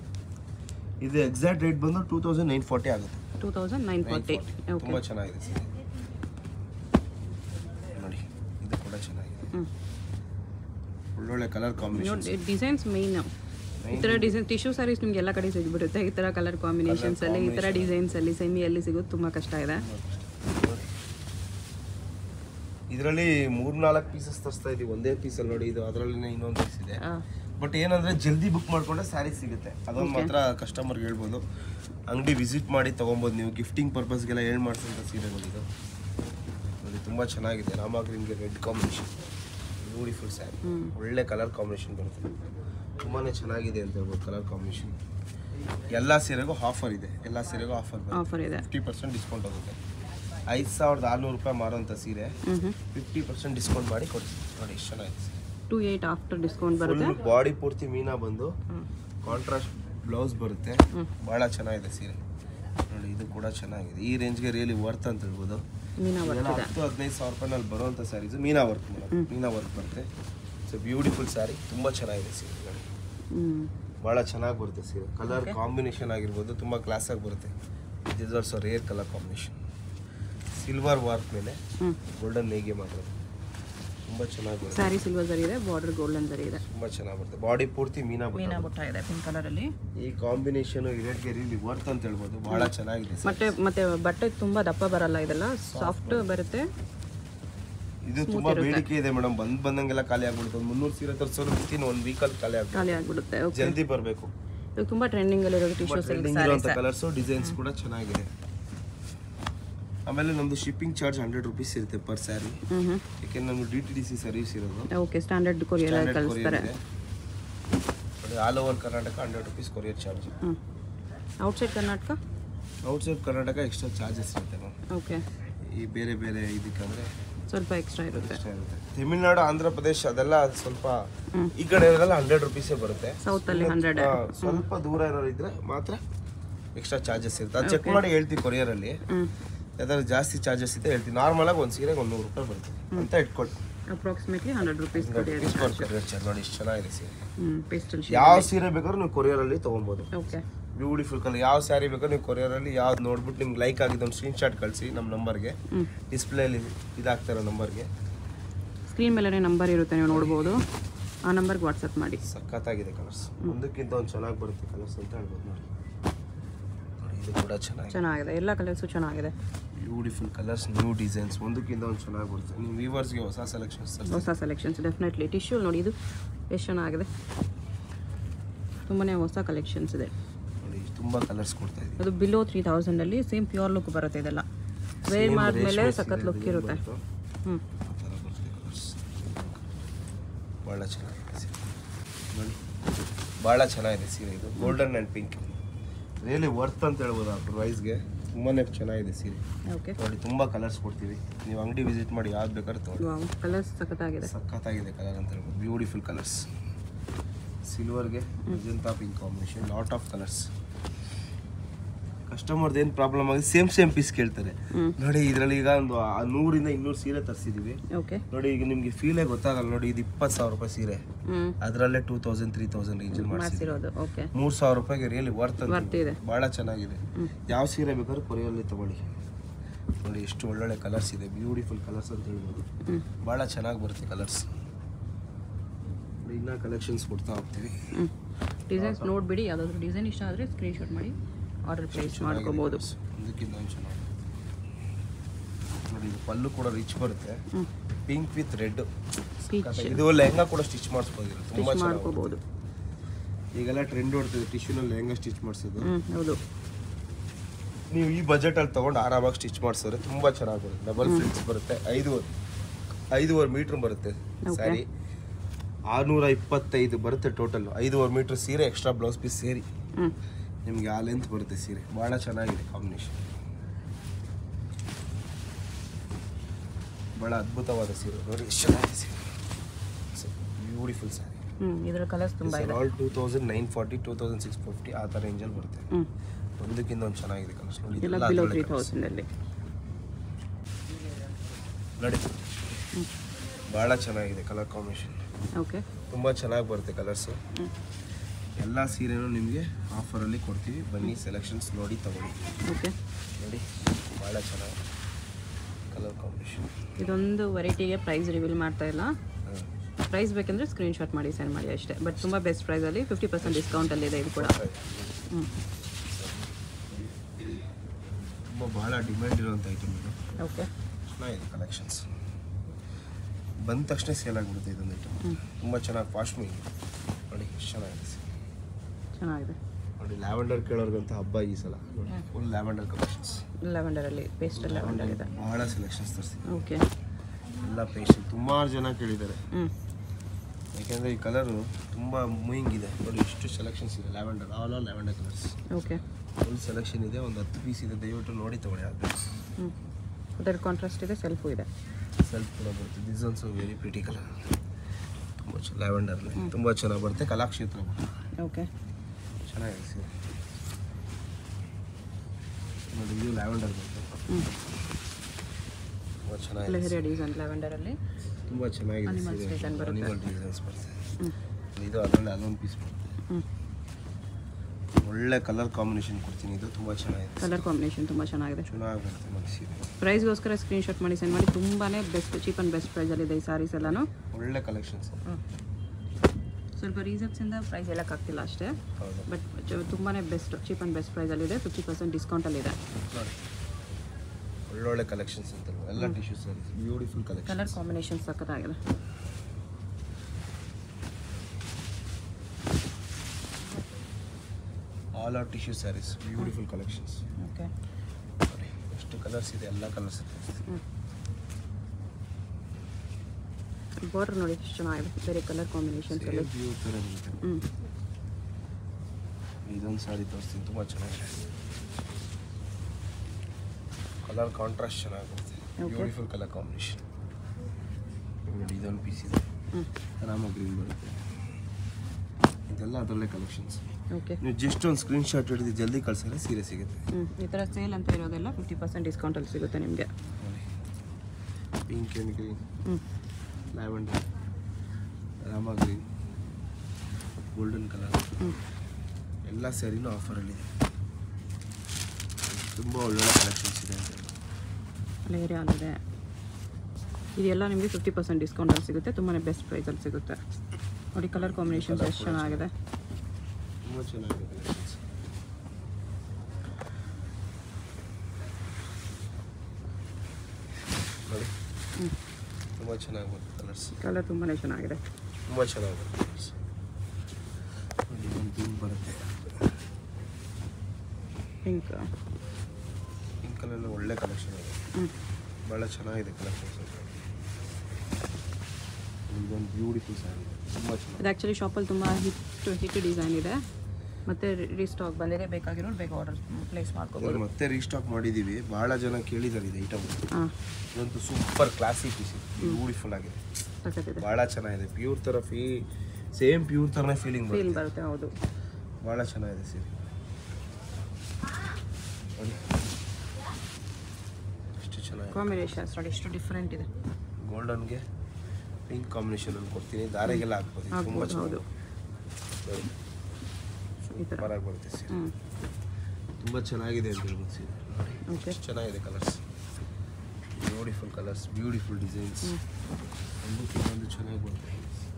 ಇದು ಎಕ್ಸಾಕ್ಟ್ ರೇಟ್ ಬಂದು ಟೂ ತೌಸಂಡ್ ನೈನ್ ಫಾರ್ಟಿ ಆಗುತ್ತೆ two thousand nine forty okay ತುಂಬಾ ಚೆನ್ನಾಗಿದೆ ಸೀರೆ ನೋಡಿ ಇದು ಕೂಡ ಚೆನ್ನಾಗಿದೆ ಹ್ಞೂ ಒಳ್ಳೊಳ್ಳೆ ಕಲರ್ ಕಾಂಬಿನೇಷನ್ ನೋಡಿ ಡಿಸೈನ್ಸ್ ಮೇಯ್ನ್ ಈ ಥರ ಡಿಸೈನ್ ಟಿಶ್ಯೂ ಸ್ಯಾರೀಸ್ ನಿಮ್ಗೆ ಎಲ್ಲ ಕಡೆ ಸಿಗ್ಬಿಡುತ್ತೆ ಈ ಥರ ಕಲರ್ ಕಾಂಬಿನೇಷನ್ಸ್ ಅಲ್ಲಿ ಈ ಥರ ಡಿಸೈನ್ಸ್ ಅಲ್ಲಿ ಸೆಮಿಯಲ್ಲಿ ಸಿಗೋದು ತುಂಬ ಕಷ್ಟ ಇದೆ ಇದರಲ್ಲಿ ಮೂರ್ನಾಲ್ಕು ಪೀಸಸ್ ತರಿಸ್ತಾ ಇದೀವಿ ಒಂದೇ ಪೀಸಲ್ಲಿ ನೋಡಿ ಇದು ಅದರಲ್ಲಿ ಇನ್ನೊಂದು ಪೀಸ್ ಇದೆ ಬಟ್ ಏನಂದ್ರೆ ಜಲ್ದಿ ಬುಕ್ ಮಾಡ್ಕೊಂಡ್ರೆ ಸ್ಯಾರಿ ಸಿಗುತ್ತೆ ಅದೊಂದು ಮಾತ್ರ ಕಸ್ಟಮರ್ಗೆ ಹೇಳ್ಬೋದು ಅಂಗಡಿ ವಿಸಿಟ್ ಮಾಡಿ ತೊಗೊಬೋದು ನೀವು ಗಿಫ್ಟಿಂಗ್ ಪರ್ಪಸ್ಗೆಲ್ಲ ಹೇಳಿ ಮಾಡಿಸೋಂಥ ಸೀರೆಗಳು ಇದು ನೋಡಿ ತುಂಬ ಚೆನ್ನಾಗಿದೆ ರಾಮ ಗ್ರೀನ್ಗೆ ರೆಡ್ ಕಾಂಬಿನೇಷನ್ ಬ್ಯೂಟಿಫುಲ್ ಸ್ಯಾರಿ ಒಳ್ಳೆ ಕಲರ್ ಕಾಂಬಿನೇಷನ್ ಬರುತ್ತೆ ತುಂಬಾ ಚೆನ್ನಾಗಿದೆ ಅಂತ ಹೇಳ್ಬೋದು ಕಲರ್ ಕಾಂಬಿನೇಷನ್ ಎಲ್ಲ ಸೀರೆಗೂ ಆಫರ್ ಇದೆ ಎಲ್ಲ ಸೀರೆಗೂ ಆಫರ್ ಬರುತ್ತೆ ಆಫರ್ ಇದೆ ಫಿಫ್ಟಿ ಪರ್ಸೆಂಟ್ ಡಿಸ್ಕೌಂಟ್ ಆಗುತ್ತೆ ಐದು ಸಾವಿರದ ಆರುನೂರು ರೂಪಾಯಿ ಮಾರೋಂಥ ಸೀರೆ ಹ್ಞೂ ಹ್ಞೂ ಫಿಫ್ಟಿ ಪರ್ಸೆಂಟ್ ಡಿಸ್ಕೌಂಟ್ ಮಾಡಿ ಕೊಡ್ತೀವಿ ನೋಡಿ ಎಷ್ಟು ಚೆನ್ನಾಗಿದೆ ಟೂ ಏಯ್ಟ್ ಆಫ್ಟರ್ ಡಿಸ್ಕೌಂಟ್ ಬರುತ್ತೆ ಫುಲ್ ಬಾಡಿ ಪೂರ್ತಿ ಮೀನಾ ಬಂದು ಕಾಂಟ್ರಾಸ್ಟ್ ಬ್ಲೌಸ್ ಬರುತ್ತೆ ಭಾಳ ಚೆನ್ನಾಗಿದೆ ಸೀರೆ ನೋಡಿ ಇದು ಕೂಡ ಚೆನ್ನಾಗಿದೆ ಈ ರೇಂಜ್ಗೆ ರಿಯಲಿ ವರ್ತ್ ಅಂತ ಹೇಳ್ಬೋದು ಮೀನಾ ಇದೆಲ್ಲ ಹತ್ತು ಹದಿನೈದು ಸಾವಿರ ರೂಪಾಯಿನಲ್ಲಿ ಬರುವಂಥ sarees meena work madam meena work ಬರುತ್ತೆ ಸೊ ಬ್ಯೂಟಿಫುಲ್ ಸ್ಯಾರಿ ತುಂಬ ಚೆನ್ನಾಗಿದೆ ಸೀರೆ ನೋಡಿ ಹ್ಞೂ ಭಾಳ ಚೆನ್ನಾಗಿ ಬರುತ್ತೆ ಸೀರೆ ಕಲರ್ ಕಾಂಬಿನೇಷನ್ ಆಗಿರ್ಬೋದು ತುಂಬ ಕ್ಲಾಸಾಗಿ ಬರುತ್ತೆ this also rare colour combination silver work ಮೇಲೆ ಹ್ಞೂ ಗೋಲ್ಡನ್ ನೇಯ್ಗೆ ಮಾಡಿರೋದು ತುಂಬ ಚೆನ್ನಾಗಿ ಬರುತ್ತೆ ಸ್ಯಾರಿ ಸಿಲ್ವರ್ ಜರಿ ಇದೆ ಬಾರ್ಡರ್ ಗೋಲ್ಡನ್ ಜರಿ ಇದೆ ತುಂಬ ಚೆನ್ನಾಗಿ ಬರುತ್ತೆ ಬಾಡಿ ಪೂರ್ತಿ ಮೀನಾ ಬರುತ್ತೆ ಮೀನಾ ಬುಟ್ಟ ಇದೆ ಪಿಂಕ್ ಕಲರಲ್ಲಿ ಈ ಕಾಂಬಿನೇಷನ್ ಇರೇಟ್ಗೆ ರಿಯಲಿ ವರ್ತ್ ಅಂತ ಹೇಳ್ಬೋದು ಭಾಳ ಚೆನ್ನಾಗಿದೆ ಸರ್ ಮತ್ತೆ ಮತ್ತೆ ಬಟ್ಟೆ ತುಂಬ ದಪ್ಪ ಬರಲ್ಲ ಇದೆಲ್ಲ ಸಾಫ್ಟ್ ಬರುತ್ತೆ ಇದು ತುಂಬಾ ಬೇಡಿಕೆ ಇದೆ ಮೇಡಮ್ ಬಂದ್ ಬಂದಂಗೆಲ್ಲ ಖಾಲಿ ಆಗ್ಬಿಡುತ್ತೆ ಒಂದು ಮುನ್ನೂರು ಸೀರೆ ತರಿಸೋರು ವಿತಿನ್ ಒಂದು ವೀಕಲ್ಲಿ ಖಾಲಿ ಆಗ್ಬಿಡುತ್ತೆ ಖಾಲಿ ಆಗ್ಬಿಡುತ್ತೆ ಓಕೆ ಜಲ್ದಿ ಬರಬೇಕು ಇದು ತುಂಬ ಟ್ರೆಂಡಿಂಗ್ ಅಲ್ಲಿ ಇರೋದು ಟಿಶ್ಯೂ ಸಿಲ್ಕ್ ಟ್ರೆಂಡಿಂಗ್ ಇರುವಂಥ ಕಲರ್ಸು ಡಿಸೈನ್ಸ್ ಕೂಡ ಚೆನ್ನಾಗಿದೆ ಆಮೇಲೆ ನಮ್ದು ಶಿಪ್ಪಿಂಗ್ ಚಾರ್ಜ್ ಹಂಡ್ರೆಡ್ ರುಪೀಸ್ ಇರುತ್ತೆ ಪರ್ ಸ್ಯಾರಿ ಹ್ಞೂ ಹ್ಞೂ ಯಾಕೆಂದ್ರೆ ನಮ್ದು D T D C service ಇರೋದು ಓಕೆ ಸ್ಟ್ಯಾಂಡರ್ಡ್ ಕೊರಿಯರ್ ಸ್ಟ್ಯಾಂಡರ್ಡ್ ಕಳಿಸ್ತಾರೆ ಕೊರಿಯರ್ ಇದೆ all over Karnataka hundred rupees courier charge ಹ್ಞೂ outside Karnataka outside Karnataka extra charges ಇರುತ್ತೆ ಮ್ಯಾಮ್ ಓಕೆ ಈ ಬೇರೆ ಬೇರೆ ಇದಕ್ಕಂದ್ರೆ ಸ್ವಲ್ಪ ಎಕ್ಸ್ಟ್ರಾ ಇರುತ್ತೆ ಎಕ್ಸ್ಟ್ರಾ ಇರುತ್ತೆ ತಮಿಳ್ನಾಡು ಆಂಧ್ರ ಪ್ರದೇಶ ಅದೆಲ್ಲ ಸ್ವಲ್ಪ ಈ ಕಡೆ ಇರೋದೆಲ್ಲ ಹಂಡ್ರೆಡ್ ರುಪೀಸೇ ಬರುತ್ತೆ ಸೌತಲ್ಲಿ ಹಂಡ್ರೆಡ್ ಆ, ಸ್ವಲ್ಪ ದೂರ ಇರೋರು ಇದ್ರೆ ಮಾತ್ರ ಎಕ್ಸ್ಟ್ರಾ ಚಾರ್ಜಸ್ ಇರುತ್ತೆ ಅದು ಚೆಕ್ ಮಾಡಿ ಹೇಳ್ತೀವಿ ಕೊರಿಯರಲ್ಲಿ ಹ್ಞೂ ಯಾವ್ದಾದ್ರು ಜಾಸ್ತಿ ಚಾರ್ಜಸ್ ಇದೆ ಹೇಳ್ತೀವಿ ನಾರ್ಮಲ್ ಆಗಿ ಒಂದು ಸೀರೆಗೆ ಒಂದು ನೂರು ರೂಪಾಯಿ ಬರುತ್ತೆ ಅಂತ ಇಟ್ಕೊಳ್ಳಿ approximately hundred rupees courier piece courier charge ನೋಡಿ ಇಷ್ಟು ಚೆನ್ನಾಗಿದೆ ಸೀರೆ ಹ್ಞೂ ಪೇಸ್ಟಲ್ ಯಾವ ಸೀರೆ ಬೇಕಾದ್ರೂ ನೀವು ಕೊರಿಯರಲ್ಲಿ ತೊಗೊಬೋದು ಓಕೆ ಬ್ಯೂಟಿಫುಲ್ ಕಲರ್ ಯಾವ ಸ್ಯಾರಿ ಬೇಕಾದ್ರೂ ನೀವು ಕೊರಿಯರಲ್ಲಿ ಯಾವ್ದು ನೋಡ್ಬಿಟ್ಟು ನಿಮ್ಗೆ ಲೈಕ್ ಆಗಿದ್ದು ಒಂದು ಸ್ಕ್ರೀನ್ ಶಾಟ್ ಕಳಿಸಿ ನಮ್ಮ ನಂಬರ್ಗೆ ಹ್ಞೂ ಡಿಸ್ಪ್ಲೇಲಿ ಇದಾಗ್ತಾ ಇರೋ ನಂಬರ್ಗೆ ಸ್ಕ್ರೀನ್ ಮೇಲೆ ನಂಬರ್ ಇರುತ್ತೆ ನೀವು ನೋಡ್ಬೋದು ಆ ನಂಬರ್ಗೆ ವಾಟ್ಸಪ್ ಮಾಡಿ ಸಖತ್ತಾಗಿದೆ ಕಲರ್ಸ್ ಒಂದಕ್ಕಿಂತ ಒಂದು ಚೆನ್ನಾಗಿ ಬರುತ್ತೆ ಕಲರ್ಸ್ ಅಂತ ಹೇಳ್ಬೋದು ನೋಡಿ ನೋಡಿ ಇದು ಕೂಡ ಚೆನ್ನಾಗಿದೆ ಚೆನ್ನಾಗಿದೆ ಎಲ್ಲ ಕಲರ್ಸು ಚೆನ್ನಾಗಿದೆ ಬ್ಯೂಟಿಫುಲ್ ಕಲರ್ಸ್ ನ್ಯೂ ಡಿಸೈನ್ಸ್ ಒಂದಕ್ಕಿಂತ ಒಂದು ಚೆನ್ನಾಗಿ ಬರುತ್ತೆ ನೀವು ವ್ಯೂವರ್ಸ್ಗೆ ಹೊಸ ಸೆಲೆಕ್ಷನ್ಸ್ ಹೊಸ ಸೆಲೆಕ್ಷನ್ಸ್ ಡೆಫಿನೆಟ್ಲಿ ಟಿಶ್ಯೂ ನೋಡಿ ಇದು ಎಷ್ಟು ಚೆನ್ನಾಗಿದೆ ತುಂಬಾ ಹೊಸ ಕಲೆಕ್ಷನ್ಸ್ ಇದೆ ನೋಡಿ ತುಂಬ ಕಲರ್ಸ್ ಕೊಡ್ತಾ ಇದೀವಿ ಅದು ಬಿಲೋ ತ್ರೀ ತೌಸಂಡಲ್ಲಿ ಸೇಮ್ ಪ್ಯೂರ್ ಲುಕ್ ಬರುತ್ತೆ ಇದೆಲ್ಲ ವೇರ್ ಮಾಡಿದ್ಮೇಲೆ ಸಖತ್ ಲುಕ್ ಇರುತ್ತೆ ಹ್ಞೂ ಆ ಥರ ಬರುತ್ತೆ ಕಲರ್ಸ್ ಭಾಳ ಚೆನ್ನಾಗಿದೆ ಸೀರೆ ನೋಡಿ ಭಾಳ ಚೆನ್ನಾಗಿದೆ ಸೀರೆ ಇದು golden and pink really worth ಅಂತ ಹೇಳ್ಬೋದು ಆ ಪ್ರೈಸ್ಗೆ ತುಂಬಾ ಚೆನ್ನಾಗಿದೆ ಸೀರೆ ಓಕೆ ನೋಡಿ ತುಂಬ ಕಲರ್ಸ್ ಕೊಡ್ತೀವಿ ನೀವು ಅಂಗಡಿ ವಿಸಿಟ್ ಮಾಡಿ ಯಾವ್ದು ಬೇಕಾದ್ರೆ ತೊಗೊಳ್ಳಿ ವಾವ್ ಕಲರ್ಸ್ ಸಖತ್ತಾಗಿದೆ ಸಖತ್ತಾಗಿದೆ ಕಲರ್ ಅಂತ ಹೇಳ್ಬೋದು ಬ್ಯೂಟಿಫುಲ್ ಕಲರ್ಸ್ ಸಿಲ್ವರ್ಗೆ magenta pink combination lot of colours ಕಸ್ಟಮರ್ದು ಏನು ಪ್ರಾಬ್ಲಮ್ ಆಗಿದೆ ಸೇಮ್ ಸೇಮ್ ಪೀಸ್ ಕೇಳ್ತಾರೆ ಹ್ಮ್. ನೋಡಿ ಇದರಲ್ಲಿ ಈಗ ಒಂದು ಆ ನೂರಿಂದ ಇನ್ನೂರು ಸೀರೆ ತರಿಸಿದ್ದೀವಿ ಓಕೆ ನೋಡಿ ಈಗ ನಿಮಗೆ ಫೀಲೇ ಗೊತ್ತಾಗಲ್ಲ ನೋಡಿ ಇದು ಇಪ್ಪತ್ತು ಸಾವಿರ ರೂಪಾಯಿ ಸೀರೆ ಹ್ಞೂ ಅದರಲ್ಲೇ ಟೂ ತೌಸಂಡ್ ತ್ರೀ ತೌಸಂಡ್ ರೇಂಜಲ್ಲಿ ಮಾಡಿಸಿದ್ದೀವಿ ಮಾಡಿಸಿರೋದು ಓಕೆ ಮೂರು ಸಾವಿರ ರೂಪಾಯಿಗೆ ರಿಯಲಿ ವರ್ತ್ ಅಂತ ವರ್ತ್ ಇದೆ ಭಾಳ ಚೆನ್ನಾಗಿದೆ ಹ್ಮ್. ಯಾವ ಸೀರೆ ಬೇಕಾದ್ರೂ ಕೊರಿಯಲ್ಲಿ ತಗೊಳ್ಳಿ ನೋಡಿ ಎಷ್ಟು ಒಳ್ಳೊಳ್ಳೆ ಕಲರ್ಸ್ ಇದೆ ಬ್ಯೂಟಿಫುಲ್ ಕಲರ್ಸ್ ಅಂತ ಹೇಳ್ಬೋದು ಹ್ಞೂ ಭಾಳ ಚೆನ್ನಾಗಿ ಬರುತ್ತೆ ಕಲರ್ಸ್ ಇನ್ನೂ ಕಲೆಕ್ಷನ್ಸ್ ಕೊಡ್ತಾ ಹೋಗ್ತೀವಿ ಹ್ಞೂ ಡಿಸೈನ್ಸ್ ನೋಡಿಬಿಡಿ ಯಾವುದಾದ್ರೂ ಡಿಸೈನ್ ಇಷ್ಟ ಆದರೆ ಸ್ಕ್ರೀನ್ಶಾಟ್ ಮಾಡಿ ಆರ್ಡರ್ ಪ್ಲೇಸ್ ಮಾಡ್ಕೋಬೋದು ಇದಕ್ಕಿಂತ ಒಂದು ಚೆನ್ನಾಗಿ ನೋಡಿ ಇದು ಪಲ್ಲು ಕೂಡ ರಿಚ್ ಬರುತ್ತೆ ಹ್ಞೂ ಪಿಂಕ್ ವಿತ್ ರೆಡ್ ಪೀಚ್ ಇದು ಲೆಹಂಗಾ ಕೂಡ ಸ್ಟಿಚ್ ಮಾಡಿಸ್ಬೋದು ತುಂಬ ಸ್ಟಿಚ್ ಚೆನ್ನಾಗಿ ಮಾಡ್ಕೋಬೋದು ಈಗೆಲ್ಲ ಟ್ರೆಂಡ್ ಹೊಡ್ತಿದೆ ಟಿಶ್ಯೂನಲ್ಲಿ ಲೆಹಂಗಾ ಸ್ಟಿಚ್ ಮಾಡಿಸೋದು ಹ್ಞೂ ಹೌದು ನೀವು ಈ ಬಜೆಟಲ್ಲಿ ತೊಗೊಂಡು ಆರಾಮಾಗಿ ಸ್ಟಿಚ್ ಮಾಡಿಸಿದ್ರೆ ತುಂಬ ಚೆನ್ನಾಗಿ ಬರುತ್ತೆ ಡಬಲ್ ಫ್ಲಿಟ್ಸ್ ಬರುತ್ತೆ ಐದುವರೆ ಐದೂವರೆ ಮೀಟ್ರ್ ಬರುತ್ತೆ ಸ್ಯಾರಿ ಆರುನೂರ ಇಪ್ಪತ್ತೈದು ಬರುತ್ತೆ ಟೋಟಲ್ ಐದೂವರೆ ಮೀಟ್ರ್ ಸೀರೆ ಎಕ್ಸ್ಟ್ರಾ ಬ್ಲೌಸ್ ಪೀಸ್ ಸೇರಿ ಹ್ಞೂ ನಿಮಗೆ ಆ ಲೆಂತ್ ಬರುತ್ತೆ ಸೀರೆ ಭಾಳ ಚೆನ್ನಾಗಿದೆ ಕಾಂಬಿನೇಷನ್ ಭಾಳ ಅದ್ಭುತವಾದ ಸೀರೆ ನೋಡಿ ಎಷ್ಟು ಚೆನ್ನಾಗಿದೆ ಸೀರೆ ಬ್ಯೂಟಿಫುಲ್ ಸ್ಯಾರಿ ಹ್ಞೂ ಇದರ ಕಲರ್ಸ್ ತುಂಬ ಇದೆ all two thousand nine forty two thousand six fifty ಆ ಥರ ರೇಂಜಲ್ಲಿ ಬರುತ್ತೆ ಹ್ಞೂ ಒಂದಕ್ಕಿಂತ ಒಂದು ಚೆನ್ನಾಗಿದೆ ಕಲರ್ಸ್ ನೋಡಿ ಎಲ್ಲ ಇದೆಲ್ಲ ಬಿಲೋ ಅದ್ರಲ್ಲೇ ತ್ರೀ colours. ತೌಸಂಡಲ್ಲಿ ನೋಡಿ ಭಾಳ ಚೆನ್ನಾಗಿದೆ ಕಲರ್ ಕಾಂಬಿನೇಷನ್ ಓಕೆ ತುಂಬ ಚೆನ್ನಾಗಿ ಬರುತ್ತೆ ಕಲರ್ಸು ಹ್ಞೂ ಎಲ್ಲ ಸೀರೆನೂ ನಿಮಗೆ ಆಫರಲ್ಲಿ ಕೊಡ್ತೀವಿ ಬನ್ನಿ ಸೆಲೆಕ್ಷನ್ಸ್ ನೋಡಿ ತಗೊಳ್ಳಿ ಓಕೆ ನೋಡಿ ಭಾಳ ಚೆನ್ನಾಗಿ ಕಲರ್ ಕಾಂಬಿನೇಷನ್ ಇದೊಂದು ವೆರೈಟಿಗೆ ಪ್ರೈಸ್ ರಿವೀಲ್ ಮಾಡ್ತಾ ಇಲ್ಲ ಪ್ರೈಸ್ ಬೇಕಂದ್ರೆ ಸ್ಕ್ರೀನ್ಶಾಟ್ ಮಾಡಿ ಸೆಂಡ್ ಮಾಡಿ ಅಷ್ಟೇ ಬಟ್ ತುಂಬ ಬೆಸ್ಟ್ ಪ್ರೈಸಲ್ಲಿ ಫಿಫ್ಟಿ ಪರ್ಸೆಂಟ್ ಡಿಸ್ಕೌಂಟಲ್ಲಿದೆ ಇದು ಕೂಡ ಹ್ಞೂ ತುಂಬ ಭಾಳ ಡಿಮ್ಯಾಂಡ್ ಇರುವಂಥ ಐಟಮ್ ಇದು ಓಕೆ ಚೆನ್ನಾಗಿದೆ ಕಲೆಕ್ಷನ್ಸ್ ಬಂದ ತಕ್ಷಣ ಸೇಲ್ ಆಗಿಬಿಡುತ್ತೆ ಇದೊಂದು ಐಟಮ್ ಹ್ಞೂ ತುಂಬ ಚೆನ್ನಾಗಿ ಫಾಸ್ಟ್ ಮೂವಿಂಗ್ ನೋಡಿ ಎಷ್ಟು ಚೆನ್ನಾಗಿದೆ ಸೀರೆ. ಚೆನ್ನಾಗಿದೆ ನೋಡಿ ಲ್ಯಾವೆಂಡರ್ ಕೇಳೋರ್ಗಂತ ಹಬ್ಬ ಈ ಸಲ ನೋಡಿ ಫುಲ್ ಲ್ಯಾವೆಂಡರ್ ಕಲೆಕ್ಷನ್ಸ್ ಲೆವೆಂಡರಲ್ಲಿ ಪೇಸ್ಟಲ್ ಲೆವೆಂಡರ್ ಇದೆ ಭಾಳ ಸೆಲೆಕ್ಷನ್ಸ್ ತರಿಸಿದ್ವಿ ಓಕೆ ಎಲ್ಲ ಪೇಸ್ಟ್ ಸುಮಾರು ಜನ ಕೇಳಿದ್ದಾರೆ ಹ್ಞೂ ಯಾಕೆಂದರೆ ಈ ಕಲರು ತುಂಬ ಮೂಯಿಂಗ್ ಇದೆ ನೋಡಿ ಇಷ್ಟು ಸೆಲೆಕ್ಷನ್ಸ್ ಇದೆ lavender all all lavender colours okay full selection ಇದೆ ಒಂದು ಹತ್ತು ಪೀಸ್ ಇದೆ ದಯವಿಟ್ಟು ನೋಡಿ ತಗೊಳ್ಳಿ ಅದು ಹ್ಞೂ ಅದರ ಕಾಂಟ್ರಾಸ್ಟ್ ಇದೆ ಸೆಲ್ಫು ಇದೆ ಸೆಲ್ಫ್ ಕೂಡ ಬರುತ್ತೆ this also very pretty colour ತುಂಬ ಚೆನ್ನಾಗಿ ಲ್ಯಾವೆಂಡರ್ಲಿ ತುಂಬ ಚೆನ್ನಾಗಿ ಬರುತ್ತೆ ಕಲಾಕ್ಷೇತ್ರ ಬರುತ್ತೆ ಓಕೆ ಚೆನ್ನಾಗಿದೆ ಸೀರೆ ನೋಡಿ ಇದು ಲ್ಯಾವೆಂಡರ್ ಬರುತ್ತೆ ಹ್ಞೂ ತುಂಬ ಚೆನ್ನಾಗಿದೆ ಲೆಹರಿಯ ಡಿಸೈನ್ ಲೆವೆಂಡರಲ್ಲಿ ತುಂಬ ಚೆನ್ನಾಗಿದೆ Animals ಸೀರೆ design ಬರುತ್ತೆ. ಅನಿಮಲ್ ಡಿಸೈನ್ಸ್ ಬರುತ್ತೆ ಹ್ಞೂ ಇದು ಅದರಲ್ಲಿ ಅಲ್ಲೊಂದು ಪೀಸ್ ಬರುತ್ತೆ ಹ್ಞೂ ಒಳ್ಳೆ ಕಲರ್ ಕಾಂಬಿನೇಷನ್ ಕೊಡ್ತೀನಿ ಇದು ತುಂಬ ಚೆನ್ನಾಗಿದೆ ಕಲರ್ ಕಾಂಬಿನೇಷನ್ ತುಂಬ ಚೆನ್ನಾಗಿದೆ ಚೆನ್ನಾಗಿ ಬರುತ್ತೆ ನೋಡಿ ಸೀರೆ ಪ್ರೈಸ್ಗೋಸ್ಕರ ಸ್ಕ್ರೀನ್ಶಾಟ್ ಮಾಡಿ ಸೆಂಡ್ ಮಾಡಿ ತುಂಬಾ ಬೆಸ್ಟ್ ಚೀಪ್ ಆ್ಯಂಡ್ ಬೆಸ್ಟ್ ಪ್ರೈಸಲ್ಲಿದೆ ಈ ಸಾರೀಸ್ ಎಲ್ಲನೂ ಒಳ್ಳೆ ಕಲೆಕ್ಷನ್ಸ್ ಸ್ವಲ್ಪ ರೀಸನ್ಸಿಂದ ಪ್ರೈಸ್ ಹೇಳೋಕ್ಕಾಗ್ತಿಲ್ಲ ಅಷ್ಟೇ ಹೌದು ಬಟ್ ತುಂಬಾ ಬೆಸ್ಟ್ ಚೀಪ್ ಆ್ಯಂಡ್ ಬೆಸ್ಟ್ ಪ್ರೈಸಲ್ಲಿದೆ ಫಿಫ್ಟಿ ಪರ್ಸೆಂಟ್ ಡಿಸ್ಕೌಂಟಲ್ಲಿದೆ ನೋಡಿ ಒಳ್ಳೊಳ್ಳೆ ಕಲೆಕ್ಷನ್ಸ್ ಅಂತ ಎಲ್ಲ tissue sarees beautiful collection colour combination ಸಖತ್ತಾಗಿದೆ all are tissue sarees beautiful collections okay ನೋಡಿ ಎಷ್ಟು ಕಲರ್ಸ್ ಇದೆ ಎಲ್ಲ ಕಲರ್ಸ್ ಬಾರ್ಡರ್ ನೋಡಿ ಎಷ್ಟು ಚೆನ್ನಾಗಿದೆ ಬೇರೆ ಕಲರ್ ಕಾಂಬಿನೇಷನ್ಸ್ ಅಲ್ಲಿ ವ್ಯೂ ಥರ ಇರುತ್ತೆ ಹ್ಞೂ ಇದೊಂದು ಸಾರಿ ತೋರಿಸ್ತೀನಿ ತುಂಬ ಚೆನ್ನಾಗಿದೆ ಕಲರ್ ಕಾಂಟ್ರಾಸ್ಟ್ ಚೆನ್ನಾಗಿ ಬರುತ್ತೆ Okay. ಬ್ಯೂಟಿಫುಲ್ ಕಲರ್ ಕಾಂಬಿನೇಷನ್ ನೋಡಿ ಇದೊಂದು ಪೀಸ್ ಇದೆ ಹ್ಞೂ ರಾಮ ಗ್ರೀನ್ ಬರುತ್ತೆ ಇದೆಲ್ಲ ಅದರಲ್ಲೇ ಕಲೆಕ್ಷನ್ಸ್ ಓಕೆ ನೀವು ಜಸ್ಟ್ ಒಂದು ಸ್ಕ್ರೀನ್ ಶಾಟ್ ಹಿಡಿದು ಜಲ್ದಿ ಕಳ್ಸಿದ್ರೆ ಸೀರೆ ಸಿಗುತ್ತೆ ಹ್ಞೂ ಈ ಥರ ಸೇಲ್ ಅಂತ ಇರೋದೆಲ್ಲ ಫಿಫ್ಟಿ ಪರ್ಸೆಂಟ್ ಡಿಸ್ಕೌಂಟಲ್ಲಿ ಸಿಗುತ್ತೆ ನಿಮಗೆ ನೋಡಿ ಪಿಂಕ್ ಆ್ಯಂಡ್ ಗ್ರೀನ್ ಹ್ಞೂ lavender Rama green golden colour ಹ್ಞೂ ಎಲ್ಲ ಸ್ಯಾರಿನೂ ಆಫರಲ್ಲಿದೆ ತುಂಬ ಒಳ್ಳೊಳ್ಳೆ ಕಲೆಕ್ಷನ್ಸ್ ಇದೆ ಅಂತ ಹೇಳ್ಬೋದು. ಲೇರಿ ಆಗಿದೆ ಇದೆಲ್ಲ ನಿಮಗೆ ಫಿಫ್ಟಿ ಪರ್ಸೆಂಟ್ ಡಿಸ್ಕೌಂಟಲ್ಲಿ ಸಿಗುತ್ತೆ ತುಂಬಾ ಬೆಸ್ಟ್ ಪ್ರೈಸಲ್ಲಿ ಸಿಗುತ್ತೆ ನೋಡಿ ಕಲರ್ ಕಾಂಬಿನೇಷನ್ಸ್ ಎಷ್ಟು ಚೆನ್ನಾಗಿದೆ ತುಂಬ ಚೆನ್ನಾಗಿದೆ ಕಲೆಕ್ಷನ್ಸ್ ನೋಡಿ ಹ್ಞೂ ತುಂಬ ಚೆನ್ನಾಗಿ ಬರುತ್ತೆ ಕಲರ್ಸ್ ಕಲರ್ ತುಂಬಾ ಚೆನ್ನಾಗಿದೆ ತುಂಬ ಚೆನ್ನಾಗಿ ಬರುತ್ತೆ ಕಲರ್ಸ್ ನೋಡಿ ಒಂದು ಪಿಂಕ್ ಬರುತ್ತೆ ಪಿಂಕ್ ಪಿಂಕ್ ಕಲರ್ ಒಳ್ಳೆ ಕಲೆಕ್ಷನ್ ಇದೆ ಹ್ಞೂ ಭಾಳ ಚೆನ್ನಾಗಿದೆ ಕಲೆಕ್ಷನ್ಸ್ ಇದೊಂದು ಬ್ಯೂಟಿಫುಲ್ ಸ್ಯಾರಿ ತುಂಬ ಚೆನ್ನಾಗಿದೆ ಇದು ಆ್ಯಕ್ಚುಲಿ ಶಾಪಲ್ಲಿ ತುಂಬ ಹಿಟ್ ಹಿಟ್ ಡಿಸೈನ್ ಇದೆ ಮತ್ತು ರೀಸ್ಟಾಕ್ ಬಂದಿದೆ ಬೇಕಾಗಿರೋರು ಬೇಗ ಆರ್ಡರ್ ಪ್ಲೇಸ್ ಮಾಡ್ಕೋಬೋದು ಅದ್ರಲ್ಲಿ ಮತ್ತೆ ರೀಸ್ಟಾಕ್ ಮಾಡಿದ್ದೀವಿ ಭಾಳ ಜನ ಕೇಳಿದ್ದಾರೆ ಇದು ಐಟಮ್ ಹಾಂ ಇದೊಂದು ಸೂಪರ್ ಕ್ಲಾಸಿ ಪೀಸ್ ಬ್ಯೂಟಿಫುಲ್ ಆಗಿದೆ ಸಖತ್ತಿದೆ ಭಾಳ ಚೆನ್ನಾಗಿದೆ ಪ್ಯೂರ್ ಥರ ಫೀ ಸೇಮ್ ಪ್ಯೂರ್ ಥರನೇ ಫೀಲಿಂಗ್ ಫೀಲ್ ಬರುತ್ತೆ ಬರುತ್ತೆ ಹೌದು ಭಾಳ ಚೆನ್ನಾಗಿದೆ ಸೀರೆ ನೋಡಿ ಎಷ್ಟು ಚೆನ್ನಾಗಿದೆ ಕಾಂಬಿನೇಷನ್ಸ್ ನೋಡಿ ಎಷ್ಟು ಡಿಫ್ರೆಂಟ್ ಇದೆ ಗೋಲ್ಡನ್ಗೆ ಪಿಂಕ್ ಕಾಂಬಿನೇಷನ್ ಅಲ್ಲಿ ಕೊಡ್ತೀನಿ ದಾರೆಗೆಲ್ಲ ಹಾಕ್ಬೋದು ಇದು ತುಂಬ ಹಾಕ್ಬೋದು, ಹೌದು. ಚೆನ್ನಾಗಿ ನೋಡಿ ಈ ಥರ ಸೂಪರಾಗಿ ಬರುತ್ತೆ ಸೀರೆ ಹ್ಞೂ ತುಂಬ ಚೆನ್ನಾಗಿದೆ ಅಂತ ಹೇಳ್ಬೋದು ಸೀರೆ ನೋಡಿ ಓಕೆ ಎಷ್ಟು ಚೆನ್ನಾಗಿದೆ colours beautiful colours beautiful designs ಒಂದಕ್ಕೆ ಇನ್ನೊಂದು ಚೆನ್ನಾಗಿ ಬರುತ್ತೆ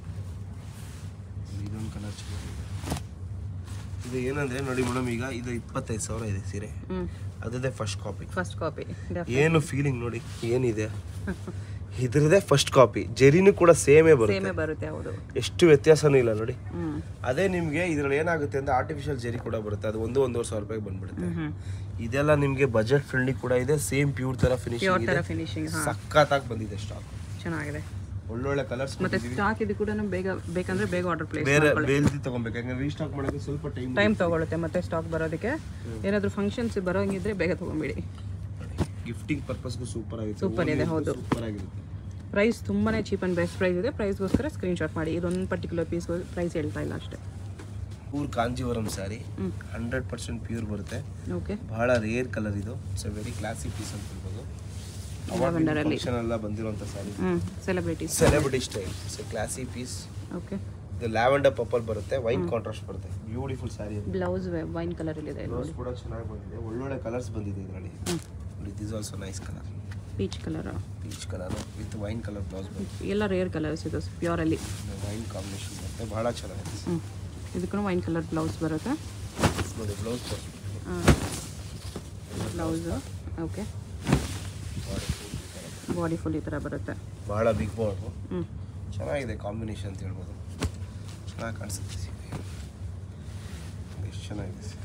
ಇದೊಂದು ಕಲರ್ ಚೆನ್ನಾಗಿದೆ ಇದು ಏನಂದ್ರೆ ನೋಡಿ ಮೇಡಮ್ ಈಗ ಇದು ಇಪ್ಪತ್ತೈದು ಸಾವಿರ ಇದೆ ಸೀರೆ ಹ್ಞೂ ಅದೇ ಫಸ್ಟ್ ಕಾಪಿ ಫಸ್ಟ್ ಕಾಪಿ ಏನು ಫೀಲಿಂಗ್ ನೋಡಿ ಏನಿದೆ ಇದ್ರದೇ ಫಸ್ಟ್ ಕಾಪಿ ಜೆರಿನೂ ಕೂಡ ಸೇಮೇ ಬರುತ್ತೆ ಸೇಮೇ ಬರುತ್ತೆ ಹೌದು ಎಷ್ಟು ವ್ಯತ್ಯಾಸನೂ ಇಲ್ಲ ನೋಡಿ ಹ್ಞೂ ಅದೇ ನಿಮಗೆ ಇದ್ರಲ್ಲಿ ಏನಾಗುತ್ತೆ ಅಂದ್ರೆ ಆರ್ಟಿಫಿಷಿಯಲ್ ಜೆರಿ ಕೂಡ ಬರುತ್ತೆ ಅದು ಒಂದು ಒಂದೂವರೆ ಸಾವಿರ ರೂಪಾಯಿಗೆ ಬಂದ್ಬಿಡುತ್ತೆ ಹ್ಞೂ ಇದೆಲ್ಲ ನಿಮಗೆ ಬಜೆಟ್ ಫ್ರೆಂಡ್ಲಿ ಕೂಡ ಇದೆ ಸೇಮ್ ಪ್ಯೂರ್ ತರ ಪ್ಯೂರ್ ಫಿನಿಶಿಂಗ್ ಥರ ಇದೆ ಫಿನಿಶಿಂಗ್ ಹಾಂ ಸಖತ್ತಾಗಿ ಬಂದಿದೆ ಸ್ಟಾಕ್ ಚೆನ್ನಾಗಿದೆ ಒಳ್ಳೊಳ್ಳೆ ಕಲರ್ಸ್ ಮತ್ತೆ ಸ್ಟಾಕ್ ಇದು ಕೂಡ ಬೇಗ ಬೇಕಂದ್ರೆ ಬೇಗ ಆರ್ಡರ್ ಪ್ಲೇಸ್ ಬೇರೆ ಬೇಲ್ದಿ ತಗೊಬೇಕು ಯಾಕಂದ್ರೆ ರೀಸ್ಟಾಕ್ ಮಾಡೋಕೆ ಸ್ವಲ್ಪ ಟೈಮ್ ಟೈಮ್ ತಗೊಳುತ್ತೆ ಮತ್ತೆ ಸ್ಟಾಕ್ ಬರೋದಕ್ಕೆ ಏನಾದರೂ ಫಂಕ್ಷನ್ಸ್ ಬರೋಂಗಿದ್ರೆ ಬೇಗ ತೊಗೊಂಬಿಡಿ ಗಿಫ್ಟಿಂಗ್ ಪರ್ಪಸ್ಗೂ ಸೂಪರ್ ಆಗಿರುತ್ತೆ Super ಇದೆ, ಹೌದು. ಸೂಪರ್ ಆಗಿರುತ್ತೆ ಪ್ರೈಸ್ ತುಂಬಾ ಚೀಪ್ ಆ್ಯಂಡ್ ಬೆಸ್ಟ್ ಪ್ರೈಸ್ ಇದೆ ಪ್ರೈಸ್ಗೋಸ್ಕರ ಸ್ಕ್ರೀನ್ಶಾಟ್ ಮಾಡಿ ಇದೊಂದು ಪರ್ಟಿಕ್ಯುಲರ್ ಪೀಸ್ ಪ್ರೈಸ್ ಹೇಳ್ತಾ ಇಲ್ಲ ಅಷ್ಟೇ pure Kanjeevaram sari hmm. Hundred percent pure ಬರುತ್ತೆ ಓಕೆ ಬಹಳ ರೇರ್ ಕಲರ್ ಇದು it's a very classic piece ಅಂತ ಹೇಳ್ಬೋದು Lavender ಅಲ್ಲಿ. ಫಂಕ್ಷನ್ ಎಲ್ಲ ಬಂದಿರುವಂಥ ಸ್ಯಾರಿ ಹ್ಞೂ celebrities celebrity style it's a classy piece okay ಇದು ಲ್ಯಾವೆಂಡರ್ ಪರ್ಪಲ್ ಬರುತ್ತೆ ವೈನ್ ಕಾಂಟ್ರಾಸ್ಟ್ ಬರುತ್ತೆ ಬ್ಯೂಟಿಫುಲ್ ಸ್ಯಾರಿ ಅದು ಬ್ಲೌಸ್ ವೈನ್ ಕಲರಲ್ಲಿದೆ ಬ್ಲೌಸ್ ಕೂಡ ಚೆನ್ನಾಗಿ ಬಂದಿದೆ ಒಳ್ಳೊಳ್ಳೆ ಕಲರ್ಸ್ ಬಂದಿದೆ ಇದರಲ್ಲಿ ಹ್ಞೂ ನೋಡಿ this also nice colour peach colour peach colour with wine colour blouse ಬರುತ್ತೆ ಎಲ್ಲ ರೇರ್ ಕಲರ್ಸ್ ಇದು ಪ್ಯೂರಲ್ಲಿ ವೈನ್ ಕಾಂಬಿನೇಷನ್ ಬರುತ್ತೆ ಬಹಳ ಚೆನ್ನಾಗಿದೆ ಹ್ಞೂ ಇದಕ್ಕೂ ವೈನ್ ಕಲರ್ ಬ್ಲೌಸ್ ಬರುತ್ತೆ ನೋಡಿ blouse blouse okay body full ಈ ಥರ ಬರುತ್ತೆ ಬಹಳ ಬಿಗ್ ಬಾರ್ಡ್ರು ಹ್ಞೂ ಚೆನ್ನಾಗಿದೆ ಕಾಂಬಿನೇಷನ್ ಅಂತ ಹೇಳ್ಬೋದು ಚೆನ್ನಾಗಿ ಕಾಣಿಸುತ್ತೆ ಸೀರೆ ಎಷ್ಟು ಚೆನ್ನಾಗಿದೆ ಸೀರೆ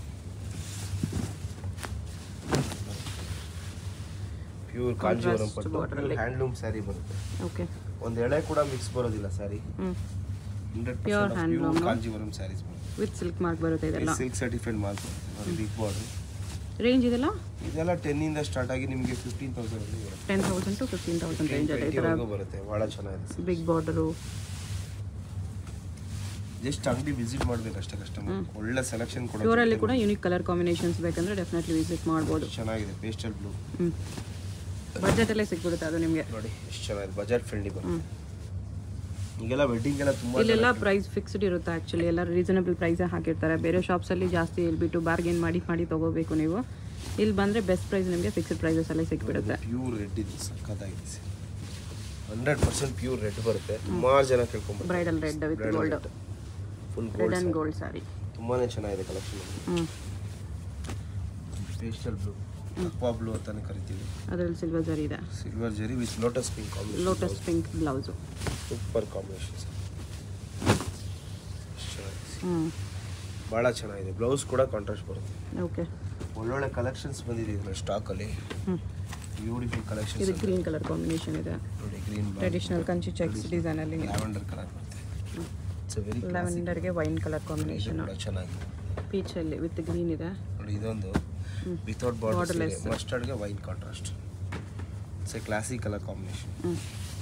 ಪ್ಯೂರ್ ಕಾಂಜೀವರಂ Contrast ಪಟ್ಟು border ಅಲ್ಲಿ. ಹ್ಯಾಂಡ್ಲೂಮ್ ಸ್ಯಾರಿ ಬರುತ್ತೆ ಓಕೆ ಒಂದು ಎಳೆ ಕೂಡ ಮಿಕ್ಸ್ ಬರೋದಿಲ್ಲ ಸ್ಯಾರಿ ಹ್ಞೂ hundred Pure percent handloom. Pure Kanjeevaram sarees ಬರುತ್ತೆ ವಿತ್ ಸಿಲ್ಕ್ ಮಾರ್ಕ್ ಬರುತ್ತೆ ಇದೆಲ್ಲ ಸಿಲ್ಕ್ ಸರ್ಟಿಫೈಡ್ ಮಾಲ್ ಬರುತ್ತೆ ನೋಡಿ ಬಿಗ್ ಬಾರ್ಡ್ರು ರೇಂಜ್ ಇದೆಲ್ಲ ಇದೆಲ್ಲ ಟೆನ್ನಿಂದ ಸ್ಟಾರ್ಟ್ ಆಗಿ ನಿಮಗೆ fifteen thousand ten thousand to fifteen thousand range ಇದೆ ಈ ಥರ ಬರುತ್ತೆ ಭಾಳ ಚೆನ್ನಾಗಿದೆ ಬಿಗ್ ಬಾರ್ಡರು ಜಸ್ಟ್ ಅಂಗಡಿ ವಿಸಿಟ್ ಮಾಡ್ಬೇಕು ಅಷ್ಟೇ ಕಸ್ಟಮರ್ ಒಳ್ಳೆ ಸೆಲೆಕ್ಷನ್ ಪ್ಯೂರಲ್ಲಿ ಕೊಡೋದು ಕೂಡ ಯೂನಿಕ್ ಕಲರ್ ಕಾಂಬಿನೇಷನ್ಸ್ ಬೇಕಂದ್ರೆ ಡೆಫಿನೆಟ್ಲಿ ವಿಸಿಟ್ ಮಾಡ್ಬೋದು ಚೆನ್ನಾಗಿದೆ ಪೇಸ್ಟಲ್ ಬ್ಲೂ ಹ್ಞೂ ಬಜೆಟಲ್ಲೇ ಸಿಕ್ಬಿಡುತ್ತೆ ಅದು ನಿಮಗೆ ನೋಡಿ ಎಷ್ಟು ಚೆನ್ನಾಗಿದೆ ಬಜೆಟ್ ಫ್ರೆಂಡ್ಲಿ ಹ್ಞೂ ಬರುತ್ತೆ ಈಗೆಲ್ಲ ವೆಡ್ಡಿಂಗ್ ಎಲ್ಲ ತುಂಬಾ ಇಲ್ಲೆಲ್ಲ ಪ್ರೈಸ್ ಫಿಕ್ಸ್ಡ್ ಇರುತ್ತೆ ಆ್ಯಕ್ಚುಲಿ ಎಲ್ಲ ರೀಸನಬಲ್ ಪ್ರೈಸೇ ಹಾಕಿರ್ತಾರೆ ಬೇರೆ ಶಾಪ್ಸಲ್ಲಿ ಜಾಸ್ತಿ ಹೇಳ್ಬಿಟ್ಟು ಬಾರ್ಗೇನ್ ಮಾಡಿ ಮಾಡಿ ತೊಗೋಬೇಕು ನೀವು ಇಲ್ಲಿ ಬಂದರೆ ಬೆಸ್ಟ್ ಪ್ರೈಸ್ ನಿಮಗೆ ಫಿಕ್ಸ್ಡ್ ಪ್ರೈಸಸಲ್ಲೇ ಸಿಕ್ಬಿಡುತ್ತೆ ಪ್ಯೂರ್ ರೆಡ್ ಇದೆ ಸಖತ್ತಾಗಿದೆ ಹಂಡ್ರೆಡ್ ಪರ್ಸೆಂಟ್ ಪ್ಯೂರ್ ರೆಡ್ ಬರುತ್ತೆ ಸುಮಾರು ಜನ ಕೇಳ್ಕೊಂಡ್ಬರ್ತಾರೆ bridal red with gold full red gold and gold sari ತುಂಬಾನೇ ಚೆನ್ನಾಗಿದೆ ಕಲೆಕ್ಷನ್ ಹ್ಞೂ ಪೇಸ್ಟಲ್ ಬ್ಲೂ ಅಕ್ವಾ ಬ್ಲೂ ಅಂತಾನೆ ಕರಿತೀವಿ ಅದರಲ್ಲಿ ಸಿಲ್ವರ್ ಜರಿ ಇದೆ silver zari with lotus pink combination lotus pink blouse super combination ಹ್ಞೂ ಭಾಳ ಚೆನ್ನಾಗಿದೆ ಬ್ಲೌಸ್ ಕೂಡ ಕಾಂಟ್ರಾಸ್ಟ್ ಬರುತ್ತೆ ಓಕೆ ಒಳ್ಳೊಳ್ಳೆ ಕಲೆಕ್ಷನ್ಸ್ ಬಂದಿದೆ ಇದರ ಸ್ಟಾಕಲ್ಲಿ ಹ್ಞೂ ಬ್ಯೂಟಿಫುಲ್ ಕಲೆಕ್ಷನ್ಸ್ ಇದು ಗ್ರೀನ್ ಕಲರ್ ಕಾಂಬಿನೇಷನ್ ಇದೆ ನೋಡಿ ಗ್ರೀನ್ ಟ್ರೆಡಿಷನಲ್ ಕಂಚಿ ಚೆಕ್ಸ್ ಡಿಸೈನಲ್ಲಿ ಲ್ಯಾವೆಂಡರ್ ಕಲರ್ ಬರುತ್ತೆ ಇಟ್ಸ್ ವೆರಿ ಲ್ಯಾವೆಂಡರ್ಗೆ ವೈನ್ ಕಲರ್ ಕಾಂಬಿನೇಷನ್ ಕೂಡ ಚೆನ್ನಾಗಿದೆ ಪೀಚಲ್ಲಿ ವಿತ್ ಗ್ರೀನ್ ಇದೆ ನೋಡಿ ಇದೊಂದು ಹ್ಮ್. Without border Borderless. ಮಸ್ಟರ್ಡ್ಗೆ wine contrast it's a classic colour combination ಹ್ಞೂ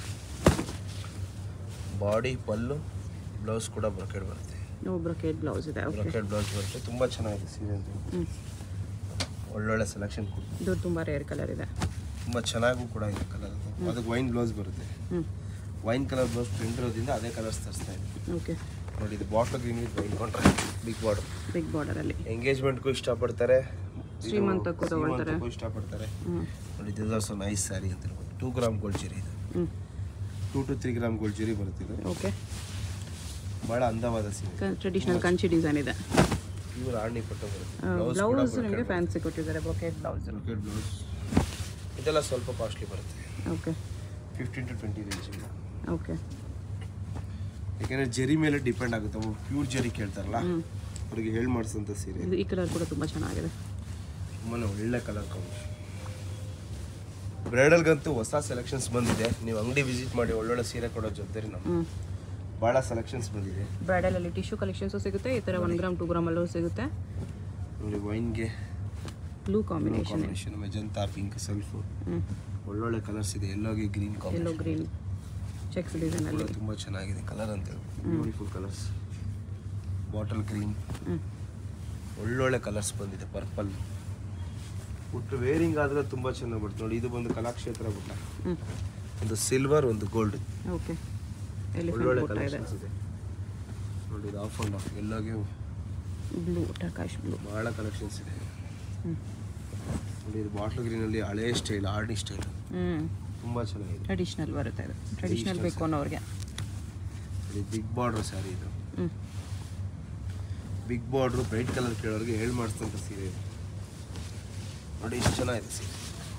ಬಾಡಿ ಪಲ್ಲು ಬ್ಲೌಸ್ ಕೂಡ ಬ್ರೊಕೆಟ್ ಬರುತ್ತೆ ನೋ ಬ್ರೊಕೇಟ್ ಬ್ಲೌಸ್ ಇದೆ ಓಕೆ ಬ್ರೊಕೆಟ್ ಬ್ಲೌಸ್ ಬರುತ್ತೆ ತುಂಬ ಚೆನ್ನಾಗಿದೆ ಸೀರೆ ಅಂತ ಹ್ಞೂ ಒಳ್ಳೊಳ್ಳೆ ಸೆಲೆಕ್ಷನ್ ಕೊಡ್ತೀವಿ ಇದು ತುಂಬ ರೇರ್ ಕಲರ್ ಇದೆ ತುಂಬ ಚೆನ್ನಾಗೂ ಕೂಡ ಇದೆ ಕಲರ್ ಅದಕ್ಕೆ ವೈನ್ ಬ್ಲೌಸ್ ಬರುತ್ತೆ ಹ್ಞೂ ವೈನ್ ಕಲರ್ ಬ್ಲೌಸ್ ಪ್ರಿಂಟ್ ಇರೋದ್ರಿಂದ ಅದೇ ಕಲರ್ಸ್ ತರಿಸ್ತಾ ಇದ್ದೀನಿ ಓಕೆ ನೋಡಿ ಇದು bottle green with wine contract big border big ಬಾರ್ಡರಲ್ಲಿ ಎಂಗೇಜ್ಮೆಂಟ್ಗೂ ಇಷ್ಟಪಡ್ತಾರೆ ಇದು ಶ್ರೀಮಂತಕ್ಕೂ ತಗೊಳ್ತಾರೆ. ಶ್ರೀಮಂತಕ್ಕೂ ಇಷ್ಟಪಡ್ತಾರೆ ಹ್ಞೂ ನೋಡಿ ದಿಸ್ ಆಲ್ಸೋ ನೈಸ್ ಸ್ಯಾರಿ ಅಂತ ಹೇಳ್ಬೋದು ಟೂ ಗ್ರಾಮ್ ಗೋಲ್ಡ್ ಜರಿ ಇದು ಹ್ಞೂ two to three gram gold zari ಬರುತ್ತೆ ಇದು ಓಕೆ ಭಾಳ ಅಂದವಾದ ಸೀರೆ ಟ್ರೆಡಿಷನಲ್ ಕಂಚಿ ಡಿಸೈನ್ ಇದೆ ಇವರು ಆರ್ನಿ ಪಟ್ಟು ಬರುತ್ತೆ ಬ್ಲೌಸ್ ನಿಮಗೆ ಫ್ಯಾನ್ಸಿ ಕೊಟ್ಟಿದ್ದಾರೆ ಬ್ರೊಕೆಟ್ ಬ್ಲೌಸ್ ಬ್ರೊಕೆಟ್ ಬ್ಲೌಸ್ ಇದೆಲ್ಲ ಸ್ವಲ್ಪ ಕಾಸ್ಟ್ಲಿ ಬರುತ್ತೆ okay fifteen to twenty range okay ಯಾಕೆಂದ್ರೆ ಜರಿ ಮೇಲೆ ಡಿಪೆಂಡ್ ಆಗುತ್ತೆ ಒಬ್ಬ ಪ್ಯೂರ್ ಜರಿ ಕೇಳ್ತಾರಲ್ಲ ಹ್ಞೂ ಅವ್ರಿಗೆ ಹೇಳಿ ಮಾಡಿಸೋಂಥ ಸೀರೆ ಇದು ಈ ಕಲರ್ ಕೂಡ ತುಂಬ ಚೆನ್ನಾಗಿದೆ ತುಂಬಾ ಒಳ್ಳೆ ಕಲರ್ ಕಾಂಬಿನೇಷನ್ ಬ್ರೈಡಲ್ಗಂತೂ ಹೊಸ ಸೆಲೆಕ್ಷನ್ಸ್ ಬಂದಿದೆ ನೀವು ಅಂಗಡಿ ವಿಸಿಟ್ ಮಾಡಿ ಒಳ್ಳೊಳ್ಳೆ ಸೀರೆ ಕೊಡೋ ಜವಾಬ್ದಾರಿ ನಮ್ಮ ಹ್ಞೂ ಭಾಳ ಸೆಲೆಕ್ಷನ್ಸ್ ಬಂದಿದೆ ಬ್ರೈಡಲಲ್ಲಿ ಟಿಶ್ಯೂ ಕಲೆಕ್ಷನ್ಸು ಸಿಗುತ್ತೆ ಈ ಥರ ಒನ್ ಗ್ರಾಮ್ ಟೂ ಗ್ರಾಮಲ್ಲೂ ಸಿಗುತ್ತೆ ನೋಡಿ ವೈನ್ಗೆ blue combination combination magenta pink self ಹ್ಞೂ ಒಳ್ಳೊಳ್ಳೆ ಕಲರ್ಸ್ ಇದೆ ಎಲ್ಲೋಗಿ green yellow combination green checks ಡಿಸೈನಲ್ಲಿ ತುಂಬ ಚೆನ್ನಾಗಿದೆ ಕಲರ್ ಅಂತ ಹೇಳಿ ಬ್ಯೂಟಿಫುಲ್ ಕಲರ್ಸ್ ಬಾಟಲ್ ಗ್ರೀನ್ ಹ್ಞೂ ಒಳ್ಳೊಳ್ಳೆ ಕಲರ್ಸ್ ಬಂದಿದೆ ಪರ್ಪಲ್ ಉಟ್ಟು ವೇರಿಂಗ್ ಆದರೆ ತುಂಬ ಚೆನ್ನಾಗಿ ಬರುತ್ತೆ ನೋಡಿ ಇದು ಬಂದು ಕಲಾಕ್ಷೇತ್ರ ಬಿಟ್ಟ ಹ್ಞೂ ಒಂದು ಸಿಲ್ವರ್ ಒಂದು ಗೋಲ್ಡ್ ಓಕೆ ಎಲ್ಲಿ ಒಳ್ಳೊಳ್ಳೆ ಬುಟ್ಟ ಇದೆ ಕಲೆಕ್ಷನ್ಸ್ ಇದೆ ನೋಡಿ ಇದು ಆಫ್ ಆ್ಯಂಡ್ ಆಫ್ ಎಲ್ಲಾಗೆ ಬ್ಲೂ ಟಕಾಶ್ ಬ್ಲೂ ಭಾಳ ಕಲೆಕ್ಷನ್ಸ್ ಇದೆ ಹ್ಞೂ ನೋಡಿ ಇದು ಬಾಟ್ಲ್ ಗ್ರೀನಲ್ಲಿ ಹಳೇ ಸ್ಟೈಲ್ ಆರ್ಡಿ ಸ್ಟೈಲ್ ಹ್ಞೂ ತುಂಬ ಚೆನ್ನಾಗಿದೆ ಟ್ರೆಡಿಷ್ನಲ್ ಬರುತ್ತೆ ಇದು ಟ್ರೆಡಿಷ್ನಲ್ ಬೇಕು ಅನ್ನೋರಿಗೆ ನೋಡಿ ಬಿಗ್ ಬಾರ್ಡ್ರ್ ಸ್ಯಾರಿ ಇದು ಹ್ಞೂ ಬಿಗ್ ಬಾರ್ಡ್ರು ಬ್ರೈಟ್ ಕಲರ್ ಕೇಳೋರಿಗೆ ಹೇಳಿ ಮಾಡಿಸ್ತಂಥ ಸೀರೆ ಇದು ನೋಡಿ ಇಷ್ಟು ಚೆನ್ನಾಗಿದೆ ಸೀರೆ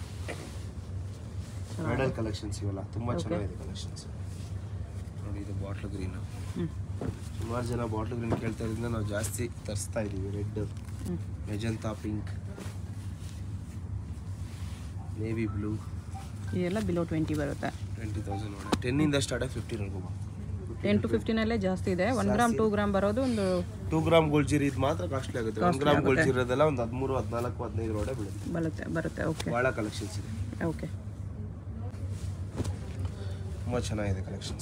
ಬ್ರೈಡಲ್ ಕಲೆಕ್ಷನ್ಸ್ ಇವೆಲ್ಲ ತುಂಬ Okay. ಚೆನ್ನಾಗಿದೆ ಕಲೆಕ್ಷನ್ಸ್ ನೋಡಿ ಇದು ಬಾಟ್ಲ್ ಗ್ರೀನು ಹ್ಞೂ ಸುಮಾರು ಜನ ಬಾಟ್ಲ್ ಗ್ರೀನ್ ಕೇಳ್ತಾ ಇದ್ರಿಂದ ನಾವು ಜಾಸ್ತಿ ತರಿಸ್ತಾ ಇದ್ದೀವಿ ರೆಡ್ ಹ್ಞೂ ಮೆಜಂತಾ ಪಿಂಕ್ ನೇವಿ ಬ್ಲೂ ಇದೆಲ್ಲ ಬಿಲೋ ಟ್ವೆಂಟಿ ಬರುತ್ತೆ ಟ್ವೆಂಟಿ ತೌಸಂಡ್ ನೋಡಿ ಟೆನ್ನಿಂದ ಸ್ಟಾರ್ಟ್ ಆಗಿ ಫಿಫ್ಟೀನ್ವರೆಗೂ ಟೆನ್ ಟು ಫಿಫ್ಟೀನಲ್ಲೇ ಜಾಸ್ತಿ ಇದೆ ಒನ್ ಗ್ರಾಮ್ ಟೂ ಗ್ರಾಮ್ ಬರೋದು ಒಂದು ಟೂ ಗ್ರಾಮ್ ಗೋಲ್ಡ್ ಜೀರಿ ಇದು ಮಾತ್ರ ಕಾಸ್ಟ್ಲಿ ಆಗುತ್ತೆ ಒನ್ ಗ್ರಾಮ್ ಗೋಲ್ಡ್ ಜೀರಿ ಇರೋದೆಲ್ಲ ಒಂದು ಹದಿಮೂರು ಹದಿನಾಲ್ಕು ಹದಿನೈದು ಒಡೆ ಬೀಳುತ್ತೆ ಬರುತ್ತೆ ಬರುತ್ತೆ ಓಕೆ ಭಾಳ ಕಲೆಕ್ಷನ್ಸ್ ಇದೆ ಓಕೆ ತುಂಬ ಚೆನ್ನಾಗಿದೆ ಕಲೆಕ್ಷನ್ಸ್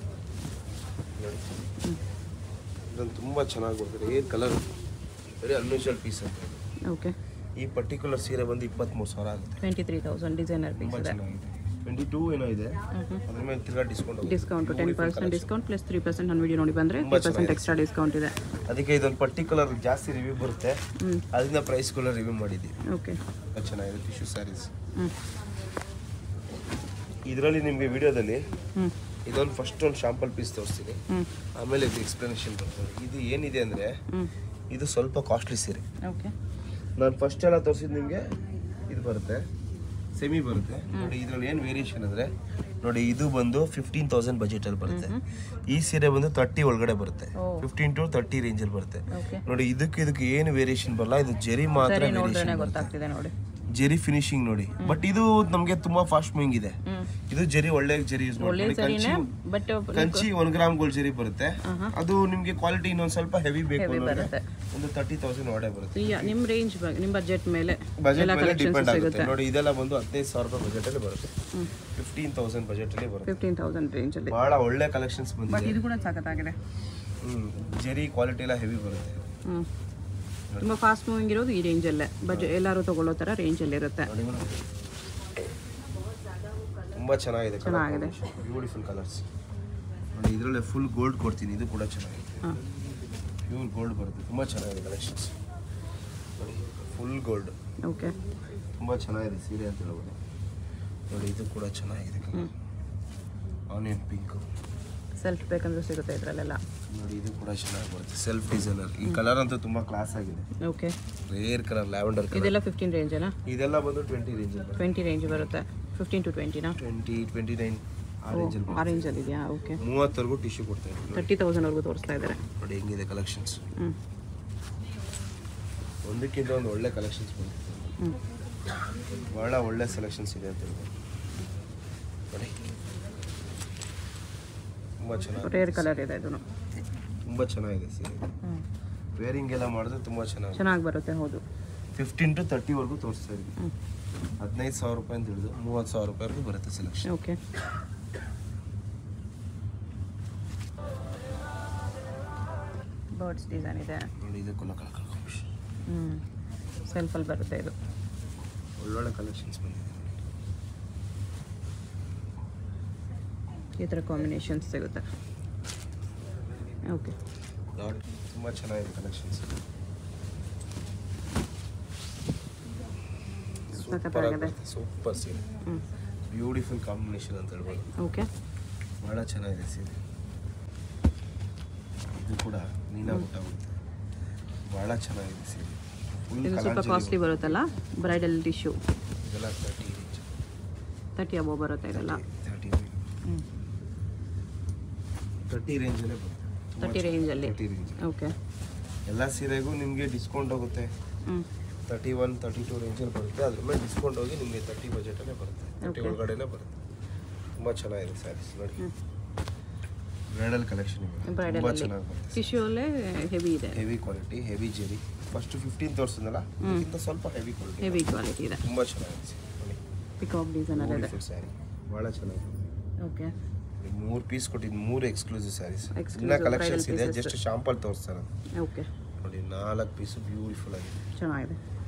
ಇದೊಂದು ತುಂಬ ಚೆನ್ನಾಗಿ ಬರ್ತದೆ ಏನು ಕಲರ್ ವೆರಿ ಅನ್ಯೂಷಲ್ ಪೀಸ್ ಅಂತ ಇದು. ಓಕೆ ಈ ಪರ್ಟಿಕ್ಯುಲರ್ ಸೀರೆ ಬಂದು ಇಪ್ಪತ್ತ್ಮೂರು ಸಾವಿರ ಆಗುತ್ತೆ twenty three thousand designer piece ತುಂಬ ಇದೆ ಚೆನ್ನಾಗಿದೆ ಟ್ವೆಂಟಿ ಟೂ ಏನೋ ಇದೆ ಅದ್ರ ಮೇಲೆ ತಿರ್ಗಾ discount discount ten percent discount plus three percent ನನ್ನ ವಿಡಿಯೋ ನೋಡಿ ಬಂದರೆ ತ್ರೀ ಪರ್ಸೆಂಟ್ ಎಕ್ಸ್ಟ್ರಾ ಡಿಸ್ಕೌಂಟ್ ಇದೆ ಅದಕ್ಕೆ ಇದೊಂದು ಪರ್ಟಿಕ್ಯುಲರ್ ಜಾಸ್ತಿ ರಿವ್ಯೂ ಬರುತ್ತೆ ಹ್ಞೂ ಅದರಿಂದ ಪ್ರೈಸ್ಗಳು ರಿವ್ಯೂ ಮಾಡಿದ್ದೀವಿ ಓಕೆ ತುಂಬ ಚೆನ್ನಾಗಿದೆ ಟಿಶ್ಯೂ ಸ್ಯಾರೀಸ್ ಹ್ಞೂ ಇದರಲ್ಲಿ ನಿಮಗೆ ವಿಡಿಯೋದಲ್ಲಿ ಹ್ಞೂ ಇದೊಂದು ಫಸ್ಟ್ ಒಂದು ಶಾಂಪಲ್ ಪೀಸ್ ತೋರಿಸ್ತೀನಿ ಹ್ಞೂ ಆಮೇಲೆ ಇದು ಎಕ್ಸ್ಪ್ಲನೇಷನ್ ಬರ್ತದೆ ಇದು ಏನಿದೆ ಅಂದರೆ ಹ್ಞೂ ಇದು ಸ್ವಲ್ಪ ಕಾಸ್ಟ್ಲಿ ಸೀರೆ ಓಕೆ ನಾನು ಫಸ್ಟ್ ಎಲ್ಲ ತೋರಿಸಿದ್ದು ನಿಮಗೆ ಇದು ಬರುತ್ತೆ ಸೆಮಿ ಬರುತ್ತೆ ನೋಡಿ ಇದರಲ್ಲಿ ಏನು ವೇರಿಯೇಷನ್ ಅಂದರೆ ನೋಡಿ ಇದು ಬಂದು ಫಿಫ್ಟೀನ್ ತೌಸಂಡ್ ಬಜೆಟಲ್ಲಿ ಬರುತ್ತೆ ಈ ಸೀರೆ ಬಂದು ತರ್ಟಿ ಒಳಗಡೆ ಬರುತ್ತೆ ಓ. ಫಿಫ್ಟೀನ್ ಟು ತರ್ಟಿ ರೇಂಜಲ್ಲಿ ಬರುತ್ತೆ ಓಕೆ ನೋಡಿ ಇದಕ್ಕೆ ಇದಕ್ಕೆ ಏನು ವೇರಿಯೇಷನ್ ಬರಲ್ಲ ಇದು ಜರಿ ಮಾತ್ರ ಸರಿ ನೋಡಿದ್ರೆ ವೇರಿಯೇಷನ್ ಬರುತ್ತೆ ಗೊತ್ತಾಗ್ತಿದೆ ನೋಡಿ ಜೆರಿ ಫಿನಿಶಿಂಗ್ ನೋಡಿ ಬಟ್ ಇದು ನಮಗೆ ತುಂಬಾ ಫಾಸ್ಟ್ ಮೂವಿಂಗ್ ಇದೆ ಹ್ಞೂ ಇದು ಜೆರಿ ಒಳ್ಳೆ ಜೆರಿ ಯೂಸ್ ಒಳ್ಳೆ ಮಾಡಿ ಸರಿನೇ but Kanchi one gram gold zari ಬರುತ್ತೆ ಆಹಾ. ಅದು ನಿಮ್ಗೆ ಕ್ವಾಲಿಟಿ ಇನ್ನೊಂದ್ ಸ್ವಲ್ಪ ಹೆವಿ ಬೇಕು ಹೆವಿ ಅನ್ನೋರಿಗೆ ಬರುತ್ತೆ ಒಂದು ತರ್ಟಿ ತೌಸಂಡ್ ಒಡೆ ಬರುತ್ತೆ ನಿಮ್ಮ ರೇಂಜ್ ನಿಮ್ಮ ಬಜೆಟ್ ಮೇಲೆ ಬಜೆಟ್ ಎಲ್ಲ ಮೇಲೆ ಕಲೆಕ್ಷನ್ಸ್ ಡಿಪೆಂಡ್ ಆಗುತ್ತೆ ಸಿಗುತ್ತೆ ನೋಡಿ ಇದೆಲ್ಲ ಬಂದು ಹದಿನೈದು ಸಾವಿರ ರೂಪಾಯಿ ಬಜೆಟ್ ಅಲ್ಲಿ ಬರುತ್ತೆ ಹ್ಞೂ ಫಿಫ್ಟೀನ್ ತೌಸಂಡ್ ಬಜೆಟ್ ಅಲ್ಲಿ ಬರುತ್ತೆ ಫಿಫ್ಟೀನ್ ತೌಸಂಡ್ ರೇಂಜಲ್ಲಿ ಬಹಳ ಒಳ್ಳೆ ಕಲೆಕ್ಷನ್ಸ್ ಬಟ್ ಬಂದಿದೆ ಇದು ಕೂಡ ಸಖತ್ತಾಗಿದೆ ಹ್ಮ್ ಜೆರಿ ಕ್ವಾಲಿಟಿ ಎಲ್ಲ ಹೆವಿ ಬರುತ್ತೆ ಹ್ಞೂ ತುಂಬ ಫಾಸ್ಟ್ ಮೂವಿಂಗ್ ಇರೋದು ಈ ರೇಂಜಲ್ಲೇ ಬಜೆ ಎಲ್ಲರೂ ತಗೊಳ್ಳೋ ಥರ ರೇಂಜಲ್ಲಿ ಇರುತ್ತೆ ನೋಡಿ ಮೇಡಮ್. ತುಂಬಾ ಚೆನ್ನಾಗಿದೆ ಚೆನ್ನಾಗಿದೆ. ಬ್ಯೂಟಿಫುಲ್ ಕಲರ್ಸ್ ನೋಡಿ ಇದರಲ್ಲೇ ಫುಲ್ ಗೋಲ್ಡ್ ಕೊಡ್ತೀನಿ ಇದು ಕೂಡ ಚೆನ್ನಾಗಿದೆ ಹಾಂ ಪ್ಯೂರ್ ಗೋಲ್ಡ್ ಬರುತ್ತೆ ತುಂಬ ಚೆನ್ನಾಗಿದೆ ಕಲೆಕ್ಷನ್ಸ್ ನೋಡಿ ಫುಲ್ ಗೋಲ್ಡ್ ಓಕೆ ತುಂಬ ಚೆನ್ನಾಗಿದೆ ಸೀರೆ ಅಂತ ಹೇಳ್ಬೋದು ನೋಡಿ ಇದು ಕೂಡ ಚೆನ್ನಾಗಿದೆ ಕಲರ್ ಆನಿಯನ್ ಪಿಂಕು ಸೆಲ್ಫ್ ಬೇಕಂದ್ರೂ ಸಿಗುತ್ತೆ ಇದರಲ್ಲೆಲ್ಲ ನೋಡಿ ಇದು ಕೂಡ ಚೆನ್ನಾಗಿ ಬರುತ್ತೆ ಸೆಲ್ಫ್ ಡಿಸೈನರ್ ಈ ಕಲರ್ ಅಂತೂ ತುಂಬ ಕ್ಲಾಸ್ ಆಗಿದೆ okay rare colour lavender colour ಇದೆಲ್ಲ ಫಿಫ್ಟೀನ್ ರೇಂಜಲ್ಲ ಇದೆಲ್ಲ ಬಂದು ಟ್ವೆಂಟಿ ರೇಂಜಲ್ಲಿ ಬರುತ್ತೆ ಟ್ವೆಂಟಿ ರೇಂಜ್ ಬರುತ್ತೆ ಫಿಫ್ಟೀನ್ ಟು ಟ್ವೆಂಟಿನಾ ಟ್ವೆಂಟಿ ಟ್ವೆಂಟಿ ನೈನ್ ಆ ರೇಂಜಲ್ಲಿ ಆ ರೇಂಜಲ್ಲಿ ಇದೆಯಾ ಓಕೆ ಮೂವತ್ತರೆಗೂ ಟಿಶ್ಯೂ ಕೊಡ್ತಾ ಇದ್ದಾರೆ ತರ್ಟಿ ತೌಸಂಡ್ವರೆಗೂ ತೋರಿಸ್ತಾ ಇದ್ದಾರೆ ನೋಡಿ ಹೆಂಗಿದೆ ಕಲೆಕ್ಷನ್ಸ್ ಹ್ಞೂ ಒಂದಕ್ಕಿಂತ ಒಂದು ಒಳ್ಳೆ ಕಲೆಕ್ಷನ್ಸ್ ಬಂದಿದೆ ಹ್ಞೂ ಭಾಳ ಒಳ್ಳೆ ಸೆಲೆಕ್ಷನ್ಸ್ ಇದೆ ಅಂತ ಹೇಳ್ಬೋದು ನೋಡಿ ತುಂಬ ಚೆನ್ನಾಗಿ ರೇರ್ ಕಲರ್ ಇದೆ ಇದನ್ನು ತುಂಬ ಚೆನ್ನಾಗಿದೆ ಸೀರೆ ಹ್ಞೂ ವೇರಿಂಗ್ ಎಲ್ಲ ಮಾಡಿದ್ರೆ ತುಂಬ ಚೆನ್ನಾಗಿ ಚೆನ್ನಾಗಿ ಬರುತ್ತೆ ಹೌದು ಫಿಫ್ಟೀನ್ ಟು ತರ್ಟಿವರೆಗೂ ತೋರಿಸ್ತಾ ಇದ್ವಿ ಹ್ಞೂ ಹದಿನೈದು ಸಾವಿರ ರೂಪಾಯಿ ಅಂತ ಹಿಡಿದು ಮೂವತ್ತು ಸಾವಿರ ರೂಪಾಯಿವರೆಗೂ ಬರುತ್ತೆ ಸೆಲೆಕ್ಷನ್ ಓಕೆ ಬರ್ಡ್ಸ್ ಡಿಸೈನ್ ಇದೆ ನೋಡಿ ಇದು ಕುಲ ಕಲರ್ ಕಾಂಬಿನೇಷನ್ ಹ್ಞೂ ಸೆಲ್ಫಲ್ಲಿ ಬರುತ್ತೆ ಇದು ಒಳ್ಳೊಳ್ಳೆ ಕಲೆಕ್ಷನ್ಸ್ ಬಂದಿದೆ ಈ ಥರ ಕಾಂಬಿನೇಷನ್ಸ್ ಸಿಗುತ್ತೆ ಓಕೆ ನೋಡಿ ತುಂಬ ಚೆನ್ನಾಗಿದೆ ಕಲೆಕ್ಷನ್ಸ್ ಸಖತ್ತಾಗಿದೆ ಸೂಪರ್ ಸೀರೆ ಹ್ಞೂ ಬ್ಯೂಟಿಫುಲ್ ಕಾಂಬಿನೇಷನ್ ಅಂತ ಹೇಳ್ಬೋದು ಓಕೆ ಭಾಳ ಚೆನ್ನಾಗಿದೆ ಸೀರೆ ಇದು ಕೂಡ ನೀನಾ ಬಿಟ್ಟಾಗುತ್ತೆ ಭಾಳ ಚೆನ್ನಾಗಿದೆ ಸೀರೆ ಫುಲ್ ಇದು ಸ್ವಲ್ಪ ಕಾಸ್ಟ್ಲಿ ಬರುತ್ತಲ್ಲ ಬ್ರೈಡಲ್ ಟಿಶ್ಯೂ ಇದೆಲ್ಲ ತರ್ಟಿ ರೇಂಜ್ ತರ್ಟಿ ಅಬೋ ಬರುತ್ತೆ ಇದೆಲ್ಲ ತರ್ಟಿ ಹ್ಞೂ ತರ್ಟಿ ರೇಂಜಲ್ಲೇ ಬರುತ್ತೆ ತರ್ಟಿ ರೇಂಜಲ್ಲಿ ತರ್ಟಿ ರೇಂಜ್ ಓಕೆ ಎಲ್ಲ ಸೀರೆಗೂ ನಿಮಗೆ ಡಿಸ್ಕೌಂಟ್ ಹೋಗುತ್ತೆ ಹ್ಞೂ ತರ್ಟಿ ಒನ್ ತರ್ಟಿ ಟು ರೇಂಜಲ್ಲಿ ಬರುತ್ತೆ ಅದ್ರ ಮೇಲೆ ಡಿಸ್ಕೌಂಟ್ ಹೋಗಿ ನಿಮಗೆ ತರ್ಟಿ ಬಜೆಟಲ್ಲೇ ಬರುತ್ತೆ ತರ್ಟಿ Okay. ಒಳಗಡೆನೇ ಬರುತ್ತೆ ತುಂಬ ಚೆನ್ನಾಗಿದೆ ಸ್ಯಾರೀಸ್ ನೋಡಿ ಹ್ಮ್. ಬ್ರೈಡಲ್ ಕಲೆಕ್ಷನ್ ತುಂಬ ಬ್ರೈಡಲಲ್ಲಿ ಚೆನ್ನಾಗಿ ಬರುತ್ತೆ ಟಿಶ್ಯೂ ಅಲ್ಲೇ ಹೆವಿ ಇದೆ heavy quality heavy zari first fifteen ತೋರಿಸಿದ್ನಲ್ಲ ಇದಕ್ಕಿಂತ ಸ್ವಲ್ಪ ಹೆವಿ ಕ್ವಾಲಿಟಿ ಹೆವಿ ಕ್ವಾಲಿಟಿ ಇದೆ ತುಂಬ ಚೆನ್ನಾಗಿದೆ ಸೀರೆ ನೋಡಿ ಪಿಕಾಕ್ ಡಿಸೈನರ್ ಇದೆ ಬ್ಯೂಟಿಫುಲ್ ಸ್ಯಾರಿ ಭಾಳ ಚೆನ್ನಾಗಿದೆ ಓಕೆ ಮೂರು ಪೀಸ್ ಕೊಟ್ಟಿದ್ದು ಮೂರು ಎಕ್ಸ್ಕ್ಲೂಸಿವ್ ಸ್ಯಾರೀಸ್ Exclusive ಇನ್ನ ಕಲೆಕ್ಷನ್ಸ್ bridal ಇದೆ pieces. ಜಸ್ಟ್ ಶಾಂಪಲ್ ತೋರಿಸ್ತಾರೆ ಓಕೆ ನೋಡಿ ನಾಲ್ಕು ಪೀಸು ಬ್ಯೂಟಿಫುಲ್ ಆಗಿದೆ ಚೆನ್ನಾಗಿದೆ